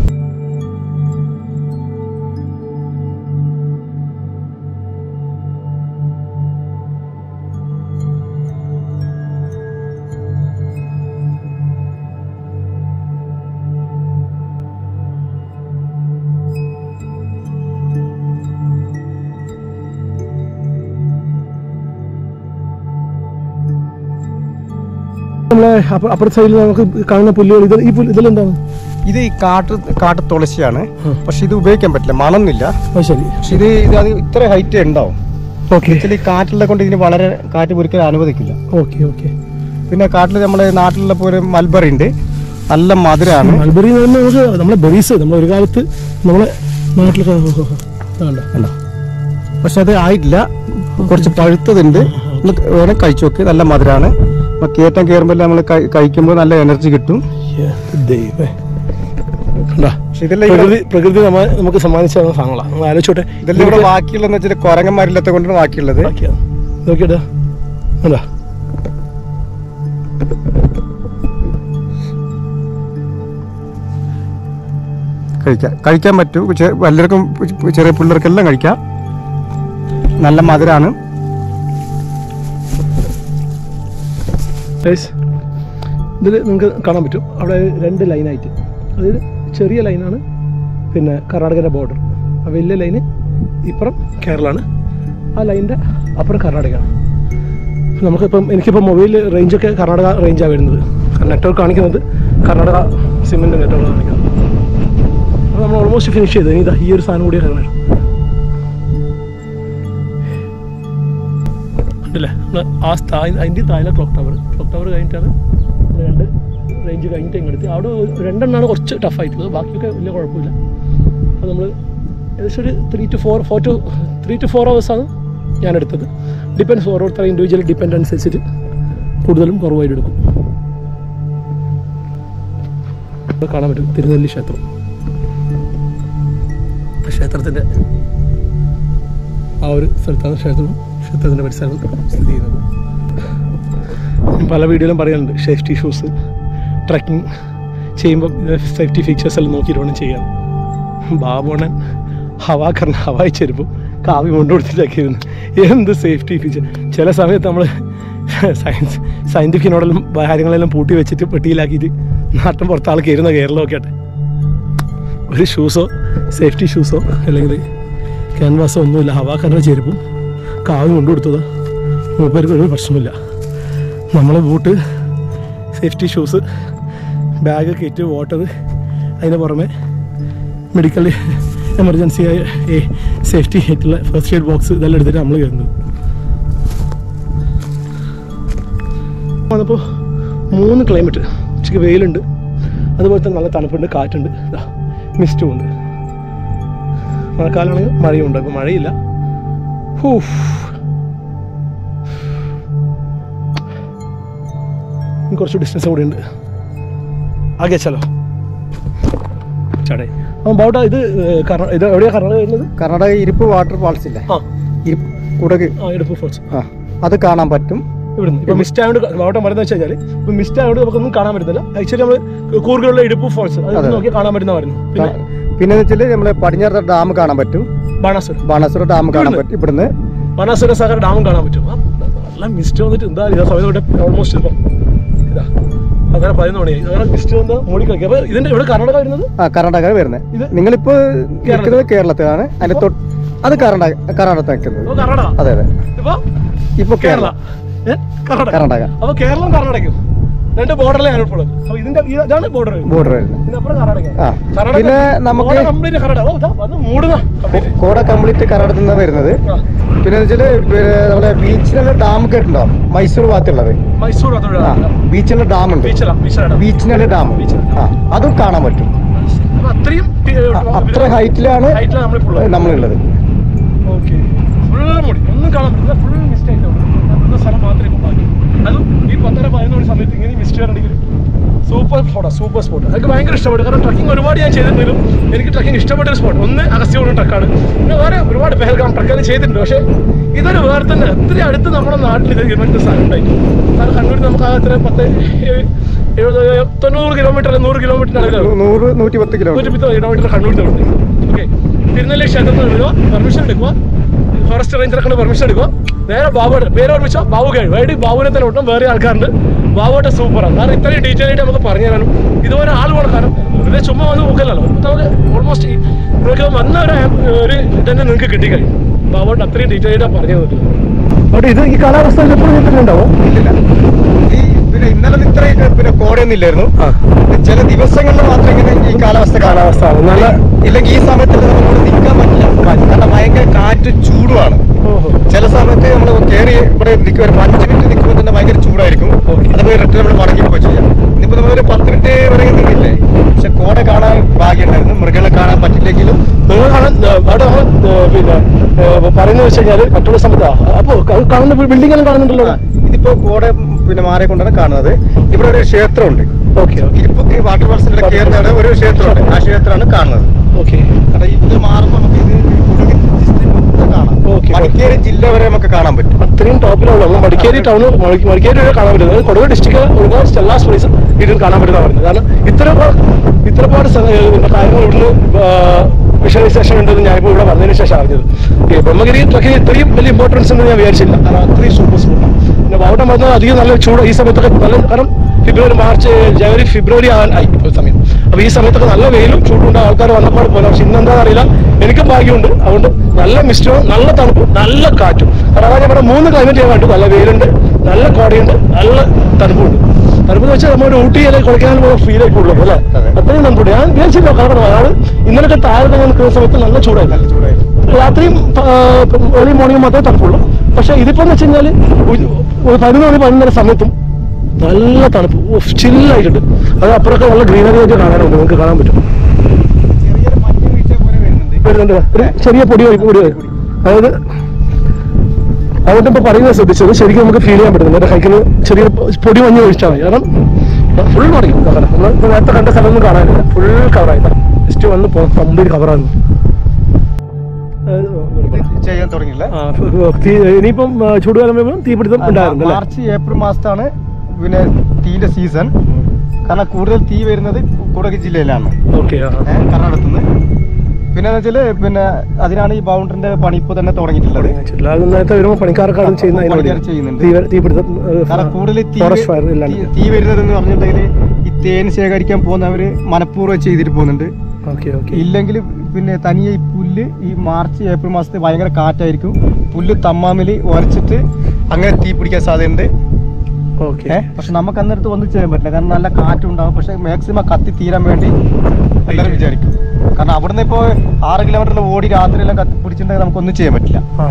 നമ്മളെ അപ്പ- അപ്പുറത്തെ സൈഡിൽ നമുക്ക് കാണുന്ന പുല്ലുകൾ ഇത് ഈ പുല്ല് ഇതിലെന്താണ് ഇത് ഈ കാട്ട് കാട്ട് തുളസിയാണ് ഉം. പക്ഷെ ഇത് ഉപയോഗിക്കാൻ പറ്റില്ല മണമൊന്നുമില്ല അത് ശരി പക്ഷെ ഇത് ഇത് അത് ഇത്ര ഹൈറ്റ് ഉണ്ടാവും ഓക്കെ ആക്ച്വലി കാറ്റുള്ള കൊണ്ട് ഇതിന് വളരെ കാറ്റ് ഒരിക്കലും അനുവദിക്കില്ല ഓക്കെ ഓക്കെ പിന്നെ കാട്ടിൽ നമ്മുടെ നാട്ടിലുള്ള പോലെ മൽബറി ഉണ്ട് നല്ല മധുരമാണ് മൽബറി എന്ന് പറഞ്ഞാൽ നമുക്ക് നമ്മളെ ബെറീസ് നമ്മൾ ഒരു കാലത്ത് നമ്മളെ നാട്ടിലൊക്കെ വേണ്ട കണ്ടോ പക്ഷെ അത് ആയിട്ടില്ല കുറച്ച് പഴുത്തതുണ്ട് ഒന്ന് വേണം കഴിച്ചു നോക്ക് നല്ല മധുരമാണ് നമ്മൾ കയറ്റം കയറുമ്പോൾ നമ്മൾ കഴിക്കുമ്പോൾ നല്ല എനർജി കിട്ടും ദൈവേ കണ്ടാ പക്ഷെ ഇതെല്ലാം ഇവിടെ- പ്രകൃതി പ്രകൃതി നമ്മ നമുക്ക് സമ്മാനിച്ച സാധനങ്ങളാണ് നമ്മൾ ആലോചിച്ചോട്ടെ ഇതെല്ലാം ഇവിടെ ബാക്കിയുള്ളതെന്ന് വെച്ചാൽ കുരങ്ങന്മാരില്ലാത്ത കൊണ്ടാണ് ബാക്കിയുള്ളത് ബാക്കിയാ നോക്കിയടാ കണ്ടാ കഴിക്കാം കഴിക്കാൻ പറ്റൂ ചെ- എല്ലാവർക്കും ചെറിയ പിള്ളേർക്കെല്ലാം കഴിക്കാം നല്ല മധുരമാണ് ഇതിൽ നിങ്ങൾക്ക് കാണാൻ പറ്റും അവിടെ രണ്ട് ലൈനായിട്ട് അതായത് ചെറിയ ലൈനാണ് പിന്നെ കർണാടകയുടെ ബോർഡർ ആ വലിയ ലൈന് ഇപ്പുറം കേരളമാണ് ആ ലൈനിൻ്റെ അപ്പുറം കർണാടകയാണ് ഇപ്പം നമുക്കിപ്പം എനിക്കിപ്പോൾ മൊബൈൽ റേഞ്ചൊക്കെ കർണാടക റേഞ്ചാണ് വരുന്നത് നെറ്റ്വർക്ക് കാണിക്കുന്നത് കർണാടക സിമ്മിൻ്റെ നെറ്റ്വർക്ക് കാണിക്കുന്നത് അപ്പോൾ നമ്മൾ ഓൾമോസ്റ്റ് ഫിനിഷ് ചെയ്തു ഇനി ഇതാ ഈ ഒരു സാധനം കൂടി കാണാൻ കണ്ടില്ലേ നമ്മള് ആ സ്ഥാ അതിൻ്റെ താഴെ ക്ലോക്ക് ടവർ ക്ലോക്ക് ടവർ കഴിഞ്ഞിട്ടാണ് നമ്മള് രണ്ട് റേഞ്ച് കഴിഞ്ഞിട്ട് ഇങ്ങെടുത്ത് അവിടെ ഒരു- രണ്ടെണ്ണമാണ് കുറച്ച് ടഫായിട്ടുള്ളത് ബാക്കിയൊക്കെ വലിയ കുഴപ്പമില്ല അപ്പോൾ നമ്മൾ ഏകദേശം ഒരു three two four four two three two four അവേഴ്സാണ് ഞാൻ എടുത്തത് ഡിപ്പെൻസ് ഓരോരുത്തർ ഇൻഡിവിജ്വൽ ഡിപ്പെൻഡ് അനുസരിച്ചിട്ട് കൂടുതലും കുറവായിട്ട് എടുക്കും ഇവിടെ കാണാൻ പറ്റും തിരുനെല്ലി ക്ഷേത്രം ക്ഷേത്രത്തിൻ്റെ ആ ഒരു സ്ഥലത്താണ് ക്ഷേത്രവും ക്ഷേത്രത്തിൻ്റെ പരിസരം സ്ഥിതി ചെയ്യുന്നത് പല വീഡിയോയിലും പറയാനുണ്ട് സേഫ്റ്റി ഷൂസ് ട്രക്കിംഗ് ചെയ്യുമ്പോൾ സേഫ്റ്റി ഫീച്ചേഴ്സ് എല്ലാം നോക്കിയിട്ട് വേണം ചെയ്യാൻ ബാബോണൻ ഹവാ കർണ ഹവായി ചെരുപ്പും കാവി കൊണ്ടു കൊടുത്തിട്ടാക്കിയിരുന്നു എന്ത് സേഫ്റ്റി ഫീച്ചർ ചില സമയത്ത് നമ്മൾ സയൻസ് സയൻറ്റിഫിക്കിനോടെല്ലാം കാര്യങ്ങളെല്ലാം പൂട്ടി വെച്ചിട്ട് പെട്ടിയിലാക്കിയിട്ട് നാട്ടിൻ പുറത്ത് ആൾ കയറുന്ന കേരളമൊക്കെ ആട്ടെ ഒരു ഷൂസോ സേഫ്റ്റി ഷൂസോ അല്ലെങ്കിൽ ക്യാൻവാസോ ഒന്നുമില്ല ഹവാക്കറിൻ്റെ ചെരുപ്പും കാവും കൊണ്ടു കൊടുത്തത് മൂപ്പർക്ക് ഒരു പ്രശ്നമില്ല നമ്മളെ boot safety shoes bag kit water അതിന് പുറമെ മെഡിക്കൽ എമർജൻസി ആയ സേഫ്റ്റി ആയിട്ടുള്ള ഫസ്റ്റ് എയ്ഡ് ബോക്സ് ഇതെല്ലാം എടുത്തിട്ട് നമ്മൾ കയറുന്നത് വന്നപ്പോൾ മൂന്ന് ക്ലൈമറ്റ് ഉച്ചയ്ക്ക് വെയിലുണ്ട് അതുപോലെ തന്നെ നല്ല തണുപ്പുണ്ട് കാറ്റുണ്ട് ഇതാ മിസ്റ്റും ഉണ്ട് മഴക്കാലമാണെങ്കിൽ മഴയുണ്ട് ഇപ്പോൾ മഴയില്ല ഹൂഫ് ഇനി കുറച്ച് ഡിസ്റ്റൻസ് കൂടി ഉണ്ട് ആകെ ചലോ ചടേ അപ്പം ബൗട്ട ഇത് ഏഹ്, കർണ- ഇത് എവിടെയാണ് കർണാടക വരുന്നത് കർണാടക ഇരിപ്പ് വാട്ടർ ഫാൾസ് ഇല്ലേ ആ ഇരിപ്പ് കുടക് ആ എടുപ്പ് ഫോൾസ് ആ അത് കാണാൻ പറ്റും ഇവിടുന്ന് ഇപ്പൊ മിസ്റ്റ് ആയതുകൊണ്ട് ബൗട്ടം പറയുന്നത് വെച്ച് കഴിഞ്ഞാൽ ഇപ്പൊ മിസ്റ്റ് ആയതുകൊണ്ട് നമുക്കൊന്നും കാണാൻ പറ്റുന്നില്ല ആക്ച്വലി നമ്മൾ കൂർഗിലുള്ള ഇടുപ്പ് ഫോൾസ് അത് അതെ. നോക്കി കാണാൻ പറ്റുന്ന പറയുന്നു പിന്നെ പിന്നെ വെച്ചാൽ നമ്മളെ പടിഞ്ഞാറ് ഡാം കാണാൻ പറ്റും ബാണാസുര ബാണാസുര ഡാം കാണാൻ ഇവിടുന്ന്? പറ്റും ഇവിടുന്ന് ബാണാസുര സാഗർ ഡാമും കാണാൻ പറ്റും ആ, നല്ല മിസ്റ്റ് വന്നിട്ട് എന്താ ഇതാ സമയത്ത് ഇവിടെ ഓൾമോസ്റ്റ് ഇപ്പം ഇതാ അങ്ങനെ പതിനൊന്ന് മണിയായി അങ്ങനെ മിസ്റ്റ് വന്ന് മൂടി കളിക്കുക അപ്പൊ ഇതിന്റെ ഇവിടെ കർണാടക വരുന്നത് ആ കർണാടക വരുന്നത് ഇത് നിങ്ങളിപ്പോ നിൽക്കുന്നത് കേരളത്തിലാണ് അതിന്റെ തൊട്ട് അത് കർണാടക കർണാടകത്തിൽ നിൽക്കുന്നത് അപ്പൊ കർണാടക അതെ അതെ ഇപ്പൊ ഇപ്പൊ കേരള കേരള ഏ? കർണാടക കർണാടക അപ്പൊ കേരളം കർണാടകയും രണ്ട് ബോർഡറിലാണ് ഇപ്പോൾ ഉള്ളത് അപ്പൊ ഇതിന്റെ ഈ- ഇതാണ് ബോർഡർ ബോർഡർ വരുന്നത് ഇതിനപ്പുറം കർണാടക ആ പിന്നെ നമുക്ക് കംപ്ലീറ്റ് കർണാടക ഓ, ഇതാ വന്ന് മൂടുന്ന കംപ്ലീറ്റ് കോട കംപ്ലീറ്റ് കർണാടകത്തിൽ നിന്നാണ് വരുന്നത് പിന്നെ വെച്ചാല് പിന്നെ നമ്മളെ ബീച്ചിനുള്ള ഡാം കേട്ടുണ്ടോ മൈസൂർ ഭാഗത്തുള്ളത് മൈസൂർ അതോടെ ആ ബീച്ചിലുള്ള ഡാം ഉണ്ട് ബീച്ചിലാ ബീച്ചിലാണ് ബീച്ചിനുള്ള ഡാം ബീച്ചിൽ. ആ അതും കാണാൻ പറ്റും അപ്പൊ അത്രയും ആ, അത്ര ഹൈറ്റിലാണ് ഹൈറ്റിലാണ് നമ്മളിപ്പോൾ ഉള്ളത് നമ്മളുള്ളത് ഓക്കെ ഫുള്ള് മുടി ഒന്നും കാണാൻ പറ്റില്ല ഫുൾ മിസ്റ്റ് ആയിട്ട് ഉള്ള സ്ഥലം മാത്രമേ ഇപ്പോൾ ബാക്കി അതും ഈ പത്തര പതിനൊന്ന് മണി സമയത്ത് ഇങ്ങനെ മിസ്റ്റ് വരണമെങ്കിൽ സൂപ്പർ സ്പോട്ടാണ് സൂപ്പർ സ്പോട്ട് അതൊക്കെ ഭയങ്കര ഇഷ്ടപ്പെട്ടു കാരണം ട്രക്കിംഗ് ഒരുപാട് ഞാൻ ചെയ്തിട്ടുണ്ടെങ്കിലും എനിക്ക് ട്രക്കിംഗ് ഇഷ്ടപ്പെട്ട ഒരു സ്പോട്ട് ഒന്ന് അഗസ്ത്യോട് ട്രക്കാണ് പിന്നെ വേറെ ഒരുപാട് പെഹൽഗാം ട്രക്കാണ് ചെയ്തിട്ടുണ്ട് പക്ഷേ ഇതൊരു വേറെ തന്നെ അത്രയും അടുത്ത് നമ്മുടെ നാട്ടിൽ ഇത് ഇങ്ങനത്തെ സ്ഥലം ഉണ്ടായിട്ട് അത് കണ്ണൂരിൽ നമുക്ക് ആ അത്ര പത്ത് ഏഴ് എഴുപത് തൊണ്ണൂറ് കിലോമീറ്റർ അല്ലെങ്കിൽ നൂറ് കിലോമീറ്റർ അടുത്ത് നൂറ് നൂറ്റി പത്ത് കിലോമീറ്റർ നൂറ്റിപ്പത്ത് കിലോമീറ്റർ കണ്ണൂരിലുണ്ട് ഓക്കെ തിരുനെല്ലി ക്ഷേത്രത്തിൽ നിന്ന് വരിക പെർമിഷൻ എടുക്കുക ഫോറസ്റ്റ് റേഞ്ചറൊക്കെ പെർമിഷൻ എടുക്കുക നേരെ ബാബുടെ പേര് ഓർമ്മിച്ചോ ബാബു കഴിവ് വേണ്ടി ബാബുവിനെ തന്നെ ഒട്ടും വേറെ ആൾക്കാരുണ്ട് ബാബുവായിട്ട് സൂപ്പറാണ് കാരണം ഇത്രയും ഡീറ്റെയിൽ ആയിട്ട് നമുക്ക് പറഞ്ഞു തരാനും ഇതുപോലെ ആൾ വേണം കാരണം വെറുതെ ചുമ്മാ വന്ന് നോക്കലല്ലോ ഇപ്പൊ നമുക്ക് ഓൾമോസ്റ്റ് നിങ്ങൾക്ക് വന്ന ഒരു ആപ്പ് ഒരു ഇതന്നെ നിങ്ങൾക്ക് കിട്ടിക്കഴിയും ബാബുവായിട്ട് അത്രയും ഡീറ്റെയിൽ ആയിട്ടാണ് പറഞ്ഞു തന്നിട്ടുള്ളത് അവിടെ ഇത് ഈ കാലാവസ്ഥ എപ്പോഴും ഉണ്ടാവും ഇല്ലില്ല ഈ പിന്നെ ഇന്നലെ ഇത്ര പിന്നെ കോടയൊന്നും ഇല്ലായിരുന്നു ആ ചില ദിവസങ്ങളിൽ മാത്രം ഇങ്ങനെ ഈ കാലാവസ്ഥ കാണാം കാലാവസ്ഥ നല്ല ഇല്ലെങ്കിൽ ഈ സമയത്ത് നമുക്ക് നിൽക്കാൻ പറ്റില്ല കാരണം ഭയങ്കര കാറ്റ് ചൂടുമാണ് ഓഹോ ചില സമയത്ത് നമ്മൾ കയറി ഇവിടെ നിൽക്കും ഒരു അഞ്ച് മിനിറ്റ് നിൽക്കുമ്പോൾ തന്നെ ഭയങ്കര ചൂടായിരിക്കും Okay. അത് പോയി റിട്ടേൺ നമ്മൾ മടങ്ങി പോയി ചെയ്യാം ഇന്നിപ്പോ നമ്മൾ ഒരു പത്ത് മിനിറ്റ് വരെ നിന്നില്ലേ പക്ഷെ കോട കാണാൻ ഭാഗ്യമുണ്ടായിരുന്നു മൃഗങ്ങളെ കാണാൻ പറ്റില്ലെങ്കിലും നിങ്ങൾ കാണാൻ ഏ, അവിടെ നമ്മൾ, ഏ, പിന്നെ ഏ, പറയുന്നത് വെച്ച് കഴിഞ്ഞാൽ മറ്റുള്ള സമയത്താ അപ്പോ ക- കാണുന്ന ബിൽഡിംഗ് എല്ലാം കാണുന്നുണ്ടല്ലോ ആ, ഇതിപ്പോ കോട പിന്നെ മാറിക്കൊണ്ടാണ് കാണുന്നത് ഇവിടെ ഒരു ക്ഷേത്രമുണ്ട് ഓക്കെ ഓക്കെ ഇരിപ്പുത്തി വാട്ടർ ഫാൾസിന്റെ കയറുന്ന ഒരു ക്ഷേത്രമുണ്ട് ആ ക്ഷേത്രമാണ് കാണുന്നത് ഓക്കെ കാരണം ഇത് മാറുമ്പോൾ നമുക്ക് ഇത് കൊടുങ്ങി district മൊത്തം കാണാം Okay. മടിക്കേരി ജില്ല വരെ നമുക്ക് കാണാൻ പറ്റും അത്രയും ടോപ്പിലാണ് നമ്മൾ മടിക്കേരി ടൗൺ മടിക്കേരി വരെ കാണാൻ പറ്റുന്നത് കൊടുവ ഡിസ്ട്രിക്ട് ഒരുപാട് സ്റ്റെല്ലാസ് പ്ലേസും ഇതിൽ കാണാൻ പറ്റുന്ന പറയുന്നത് കാരണം ഇത്ര ഇത്രപാട് സ്ഥല- ഏ, പിന്നെ കാര്യങ്ങൾ ഇവിടുന്ന് വിഷ്വലൈസേഷൻ ഉണ്ടെന്ന് ഞാനിപ്പോൾ ഇവിടെ വന്നതിന് ശേഷം അറിഞ്ഞത് ഈ ബ്രഹ്മഗിരി ട്രക്കിന് ഇത്രയും വലിയ ഇമ്പോർട്ടൻസ് ഉണ്ടെന്ന് ഞാൻ വിചാരിച്ചില്ല കാരണം അത്രയും സൂപ്പർ സ്പോട്ടാണ് പിന്നെ വാവട്ടം പറഞ്ഞാൽ അധികം നല്ല ചൂട് ഈ സമയത്തൊക്കെ നല്ല കാരണം ഫെബ്രുവരി മാർച്ച് ജനുവരി ഫെബ്രുവരി ആകാൻ ആയി ഇപ്പോൾ സമയം അപ്പോൾ ഈ സമയത്തൊക്കെ നല്ല വെയിലും ചൂടുണ്ട് ആൾക്കാർ വന്നപ്പോൾ പോലെ പക്ഷെ ഇന്നെന്താണെന്ന് അറിയില്ല എനിക്കും ഭാഗ്യമുണ്ട് അതുകൊണ്ട് നല്ല മിസ്റ്റവും നല്ല തണുപ്പും നല്ല കാറ്റും കാരണം അതാ ഞാൻ പറഞ്ഞ മൂന്ന് ക്ലൈമറ്റ് ഞാൻ കണ്ടു നല്ല വെയിലുണ്ട് നല്ല കോടയുണ്ട് നല്ല തണുപ്പുണ്ട് തണുപ്പ് എന്ന് വെച്ചാൽ നമ്മുടെ ഊട്ടി അല്ലെങ്കിൽ കൊടൈക്കനാൽ പോലെ ഫീൽ ആയിട്ടുള്ളൂ അല്ലേ അതെ. അത്രയും തണുപ്പുണ്ട് ഞാൻ വിചാരിച്ചില്ല കാരണം അതാണ് ഇന്നലൊക്കെ താഴെ ഞാൻ നിൽക്കുന്ന സമയത്ത് നല്ല ചൂടായിരുന്നു നല്ല ചൂടായിരുന്നു രാത്രിയും ഏർലി മോർണിംഗ് മാത്രമേ തണുപ്പുള്ളൂ പക്ഷെ ഇതിപ്പോ എന്ന് വെച്ച് കഴിഞ്ഞാൽ ഒരു പതിനൊന്ന് മണി പതിനൊന്നര സമയത്തും നല്ല തണുപ്പ് ചില്ലായിട്ടുണ്ട് അത് അപ്പുറമൊക്കെ നല്ല ഗ്രീനറി ആയിട്ട് കാണാനുണ്ട് നിങ്ങൾക്ക് കാണാൻ പറ്റും ചെറിയൊരു മഞ്ഞ് വീഴ്ച പോലെ വരുന്നുണ്ട് വരുന്നുണ്ട് ഒരു ചെറിയ പൊടി ഒഴി- പൊടി വരും അതായത് അതുകൊണ്ട് ഇപ്പൊ പറയുന്നത് ശ്രദ്ധിച്ചത് ശരിക്കും നമുക്ക് ഫീൽ ചെയ്യാൻ പറ്റുന്നുണ്ട് എന്റെ കൈക്കിന് ചെറിയ പൊടി മഞ്ഞ് ഒഴിച്ചാൽ മതി കാരണം ഫുൾ മറിയും നമ്മൾ ഇപ്പൊ നേരത്തെ കണ്ട സ്ഥലമൊന്നും കാണാനില്ല ഫുൾ കവറായി ജസ്റ്റ് വന്ന് കംപ്ലീറ്റ് കവറാണ് ചെയ്യാൻ തുടങ്ങിയില്ല ആ, ഫ- ഫ- തീ- ഇനിയിപ്പം ആ, ചൂടുകാലം വരുമ്പോൾ തീപിടുത്തം ഉണ്ടായിരുന്നു അല്ലേ മാർച്ച് ഏപ്രിൽ മാസത്താണ് പിന്നെ തീന്റെ സീസൺ കാരണം കൂടുതൽ തീ വരുന്നത് കുടക് ജില്ലയിലാണ് ഓക്കെ ഏ, കർണാടകത്തിൽ നിന്ന് പിന്നെ വെച്ചാല് പിന്നെ അതിനാണ് ഈ ബൗണ്ടറിന്റെ പണി ഇപ്പൊ തന്നെ തുടങ്ങിയിട്ടുള്ളത് നേരത്തെ വരുമ്പോൾ പണിക്കാർക്കാണ് ചെയ്യുന്ന അതിന് പണിക്കാർ വേണ്ടി. ചെയ്യുന്നുണ്ട്. തീ- തീപിടുത്തം കാരണം കൂടുതൽ തീ ഫോറസ്റ്റ് ഫയർ തീ- ഇല്ലാണ്ട് തീ വരുന്നത് എന്ന് പറഞ്ഞിട്ടുണ്ടെങ്കിൽ ഈ തേൻ ശേഖരിക്കാൻ പോകുന്നവര് മനഃപൂർവ്വം ചെയ്തിട്ട് പോകുന്നുണ്ട് ഓക്കെ ഓക്കെ ഇല്ലെങ്കിൽ പിന്നെ തനിയെ ഈ പുല്ല് ഈ മാർച്ച് ഏപ്രിൽ മാസത്തിൽ ഭയങ്കര കാറ്റായിരിക്കും പുല്ല് തമ്മാമിൽ ഉരച്ചിട്ട് അങ്ങനെ തീ പിടിക്കാൻ സാധ്യതയുണ്ട് ഓക്കെ ഏഹ് പക്ഷെ നമുക്ക് അന്നേരത്ത് ഒന്നും ചെയ്യാൻ പറ്റില്ല കാരണം നല്ല കാറ്റുണ്ടാവും പക്ഷെ മാക്സിമം കത്തി തീരാൻ വേണ്ടി എല്ലാവരും വിചാരിക്കും കാരണം അവിടുന്ന് ഇപ്പോൾ ആറ് കിലോമീറ്ററിൽ ഓടി രാത്രിയെല്ലാം കത്തി പിടിച്ചിട്ടുണ്ടെങ്കിൽ നമുക്കൊന്നും ചെയ്യാൻ പറ്റില്ല ആ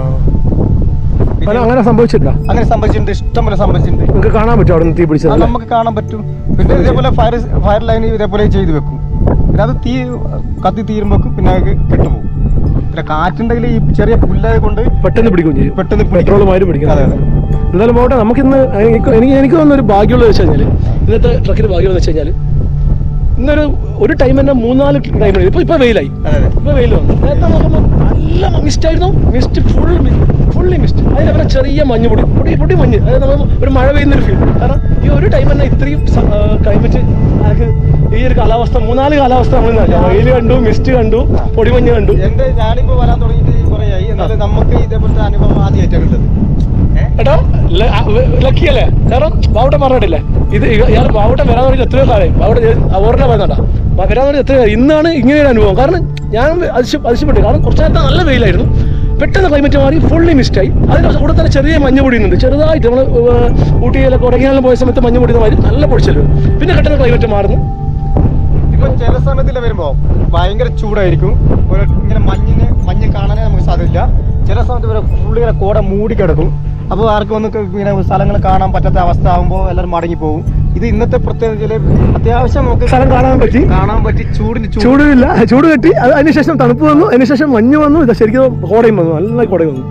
അങ്ങനെ അങ്ങനെ സംഭവിച്ചിട്ടുണ്ടോ അങ്ങനെ സംഭവിച്ചിട്ടുണ്ട് ഇഷ്ടംപോലെ സംഭവിച്ചിട്ടുണ്ട് നിങ്ങൾക്ക് കാണാൻ പറ്റും അവിടെ നിന്ന് തീ പിടിച്ചത് അത് അല്ലേ? നമുക്ക് കാണാൻ പറ്റും പിന്നെ ഇതേപോലെ ഫയർ ഫയർ ലൈൻ ഇതേപോലെ ചെയ്ത് വെക്കും പിന്നെ അത് തീ കത്തി തീരുമ്പോക്കും പിന്നെ അത് കെട്ടുപോകും പിന്നെ കാറ്റുണ്ടെങ്കിൽ ഈ ചെറിയ പുല്ലായ കൊണ്ട് പെട്ടെന്ന് പിടിക്കുകയും ചെയ്യും പെട്ടെന്ന് പിടിക്കും. പെട്രോളുമായിട്ട് പിടിക്കും അതെ, അതെ. എന്തായാലും പോട്ടെ നമുക്കിന്ന് എനിക്ക് എനിക്ക് എനിക്ക് തോന്നുന്ന ഒരു ഭാഗ്യമുള്ളത് വെച്ച് കഴിഞ്ഞാൽ ഇന്നത്തെ ട്രക്കിന് ഭാഗ്യമെന്ന് വെച്ച് കഴിഞ്ഞാൽ ഇന്നൊരു ഒരു ടൈം തന്നെ മൂന്നാല് ടൈം ഇപ്പൊ ഇപ്പൊ വെയിലായി അതെ അതെ ഇപ്പൊ വെയിൽ വന്നു നേരത്തെ നോക്കുമ്പോൾ നല്ല മിസ്റ്റ് ആയിരുന്നു മിസ്റ്റ് ഫുൾ ഫുള്ളി മിസ്റ്റ് അതിനപ്പുറം ചെറിയ മഞ്ഞ് പൊടി പൊടി പൊടി മഞ്ഞ് അതായത് നമ്മൾ ഒരു മഴ പെയ്യുന്നൊരു ഫീൽ കാരണം ഈ ഒരു ടൈം തന്നെ ഇത്രയും ക്ലൈമറ്റ് നമുക്ക് ഈ ഒരു കാലാവസ്ഥ മൂന്നാല് കാലാവസ്ഥ നമ്മൾ വെയിൽ കണ്ടു മിസ്റ്റ് കണ്ടു പൊടിമഞ്ഞ് കണ്ടു എന്റെ ഞാനിപ്പോ വരാൻ തുടങ്ങിയിട്ട് കുറേയായി എന്നാലും നമുക്ക് ഇതേപോലത്തെ അനുഭവം ആദ്യമായിട്ടാണ് ഉള്ളത് ഏഹ് കേട്ടോ ലക്കി അല്ലേ കാരണം ബാവട്ടം പറഞ്ഞിട്ടില്ലേ ഇത് ഇയാൾ ബാവട്ടം വരാൻ തുടങ്ങി എത്രയോ കാലമായി ബാവട്ടം ഓർമ്മ പറയുന്നുണ്ടാ വരാൻ തുടങ്ങി എത്രയോ കാലം ഇന്നാണ് ഇങ്ങനെ ഒരു അനുഭവം കാരണം ഞാൻ അതിശ അതിശപ്പെട്ടു കാരണം കുറച്ച് നേരത്തെ നല്ല വെയിലായിരുന്നു പെട്ടെന്ന് ക്ലൈമറ്റ് മാറി ഫുള്ളി മിസ്റ്റായി അതിന് കൂടെ തന്നെ ചെറിയ മഞ്ഞ് പൊടിയുന്നുണ്ട് ചെറുതായിട്ട് നമ്മൾ ഊട്ടിയിലൊക്കെ കൊടൈക്കനാലിലും പോയ സമയത്ത് മഞ്ഞ് പൊടിയുന്ന മാതിരി നല്ല പൊടിച്ചല്ലോ പിന്നെ പെട്ടെന്ന് ക്ലൈമറ്റ് മാറുന്നു ഇപ്പൊ ചില സമയത്തിൽ വരുമ്പോ ഭയങ്കര ചൂടായിരിക്കും ഒരു ഇങ്ങനെ മഞ്ഞിന് മഞ്ഞ് കാണാനേ നമുക്ക് സാധ്യമില്ല ചില സമയത്ത് ഇവരെ ഫുള്ള് ഇങ്ങനെ കോട മൂടി കിടക്കും അപ്പോൾ ആർക്കും ഒന്നും ഇങ്ങനെ സ്ഥലങ്ങൾ കാണാൻ പറ്റാത്ത അവസ്ഥ ആകുമ്പോൾ എല്ലാവരും മടങ്ങി പോകും ഇത് ഇന്നത്തെ പ്രത്യേകത അത്യാവശ്യം നമുക്ക് സ്ഥലം കാണാൻ പറ്റി കാണാൻ പറ്റി ചൂടിന് ചൂട് ചൂടില്ല ചൂട് കെട്ടി അത് അതിനുശേഷം തണുപ്പ് വന്നു അതിനുശേഷം മഞ്ഞ് വന്നു ഇത് ശരിക്കും കോടയും വന്നു നല്ല കോടയും വന്നു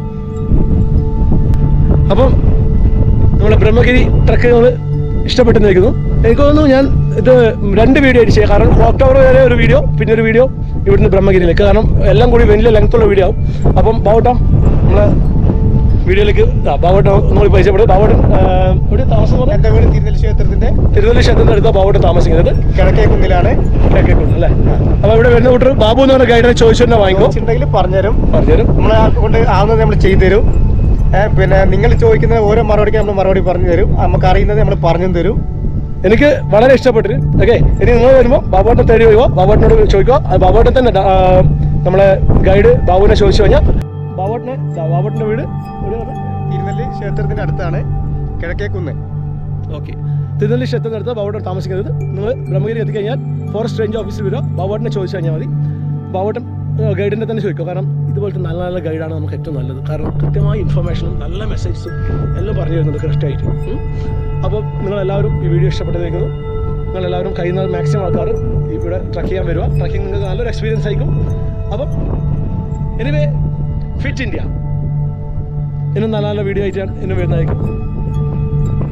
അപ്പം നമ്മുടെ ബ്രഹ്മഗിരി ട്രക്ക് നമ്മൾ ഇഷ്ടപ്പെട്ടെന്നിരിക്കുന്നു എനിക്ക് തോന്നുന്നു ഞാൻ ഇത് രണ്ട് വീഡിയോ ആയിട്ട് ചെയ്യാം കാരണം ക്ലോക്ക് ടവർ വരെ ഒരു വീഡിയോ പിന്നെ ഒരു വീഡിയോ ഇവിടുന്ന് ബ്രഹ്മഗിരിയിലേക്ക് കാരണം എല്ലാം കൂടി വലിയ ലെങ്ത്തുള്ള വീഡിയോ ആവും അപ്പം ബാവട്ടം നമ്മളെ വീഡിയോയിലേക്ക് ആ ബാവട്ടം നമ്മൾ പരിചയപ്പെടും ബാവട്ടം ഇവിടെ താമസം പറഞ്ഞാൽ എൻ്റെ വീട് തിരുനെല്ലി ക്ഷേത്രത്തിന്റെ തിരുവല്ല ക്ഷേത്രത്തിൻ്റെ അടുത്ത ബാവട്ടം താമസിക്കുന്നത് കിഴക്കേ കുന്നിലാണ് കേൾക്കുന്നു അല്ലേ അപ്പോൾ ഇവിടെ വരുന്ന കൂട്ടർ ബാബു എന്ന് പറഞ്ഞ ഗൈഡിനെ ചോദിച്ചു തന്നെ വാങ്ങിക്കോ ചോദിച്ചിട്ടുണ്ടെങ്കിൽ പറഞ്ഞുതരും പറഞ്ഞുതരും നമ്മളെ കൊണ്ട് ആവുന്നത് നമ്മൾ ചെയ്തു തരും ഏ, പിന്നെ നിങ്ങൾ ചോദിക്കുന്ന ഓരോ മറുപടിക്ക് നമ്മൾ മറുപടി പറഞ്ഞു തരും നമുക്ക് അറിയുന്നത് നമ്മൾ പറഞ്ഞു തരും എനിക്ക് വളരെ ഇഷ്ടപ്പെട്ടു ഓക്കെ ഇനി നിങ്ങൾ വരുമ്പോൾ ബാബുവേട്ടൻ തേടി വരുമോ ബാബുവേട്ടനോട് ചോദിക്കുക അത് ബാബുവേട്ടൻ തന്നെ ഡ- ആ, നമ്മളെ ഗൈഡ് ബാബുവിനെ ചോദിച്ചു കഴിഞ്ഞാൽ ബാബുവേട്ടനെ ദാ ബാബുവേട്ടൻ്റെ വീട് എവിടെയാ പറഞ്ഞത്? തിരുനെല്ലി ക്ഷേത്രത്തിന്റെ അടുത്താണ് കിഴക്കേ കുന്ന് ഓക്കെ തിരുനെല്ലി എത്തുന്നിടത്ത് ബാബോട്ടൻ താമസിക്കുന്നത് നിങ്ങൾ ബ്രഹ്മഗിരി എത്തിക്കഴിഞ്ഞാൽ ഫോറസ്റ്റ് റേഞ്ച് ഓഫീസിൽ വരിക ബാബോട്ടിനെ ചോദിച്ചു കഴിഞ്ഞാൽ മതി ബാബോട്ടൻ ഗൈഡിനെ തന്നെ ചോദിക്കുക കാരണം ഇതുപോലത്തെ നല്ല നല്ല ഗൈഡാണ് നമുക്ക് ഏറ്റവും നല്ലത് കാരണം കൃത്യമായ ഇൻഫർമേഷനും നല്ല മെസ്സേജസും എല്ലാം പറഞ്ഞു തരുന്നുണ്ട് കറക്റ്റായിട്ട് ഉം. അപ്പോൾ നിങ്ങളെല്ലാവരും ഈ വീഡിയോ ഇഷ്ടപ്പെട്ടിരിക്കുന്നു നിങ്ങളെല്ലാവരും കഴിയുന്ന മാക്സിമം ആൾക്കാർ ഇവിടെ ട്രക്ക് ചെയ്യാൻ വരിക ട്രക്കിംഗ് നിങ്ങൾക്ക് നല്ലൊരു എക്സ്പീരിയൻസ് ആയിരിക്കും അപ്പം എനിവേ ഫിറ്റ് ഇന്ത്യ ഇന്നും നല്ല നല്ല വീഡിയോ ആയിട്ടാണ് ഇന്നും വരുന്നതായിരിക്കും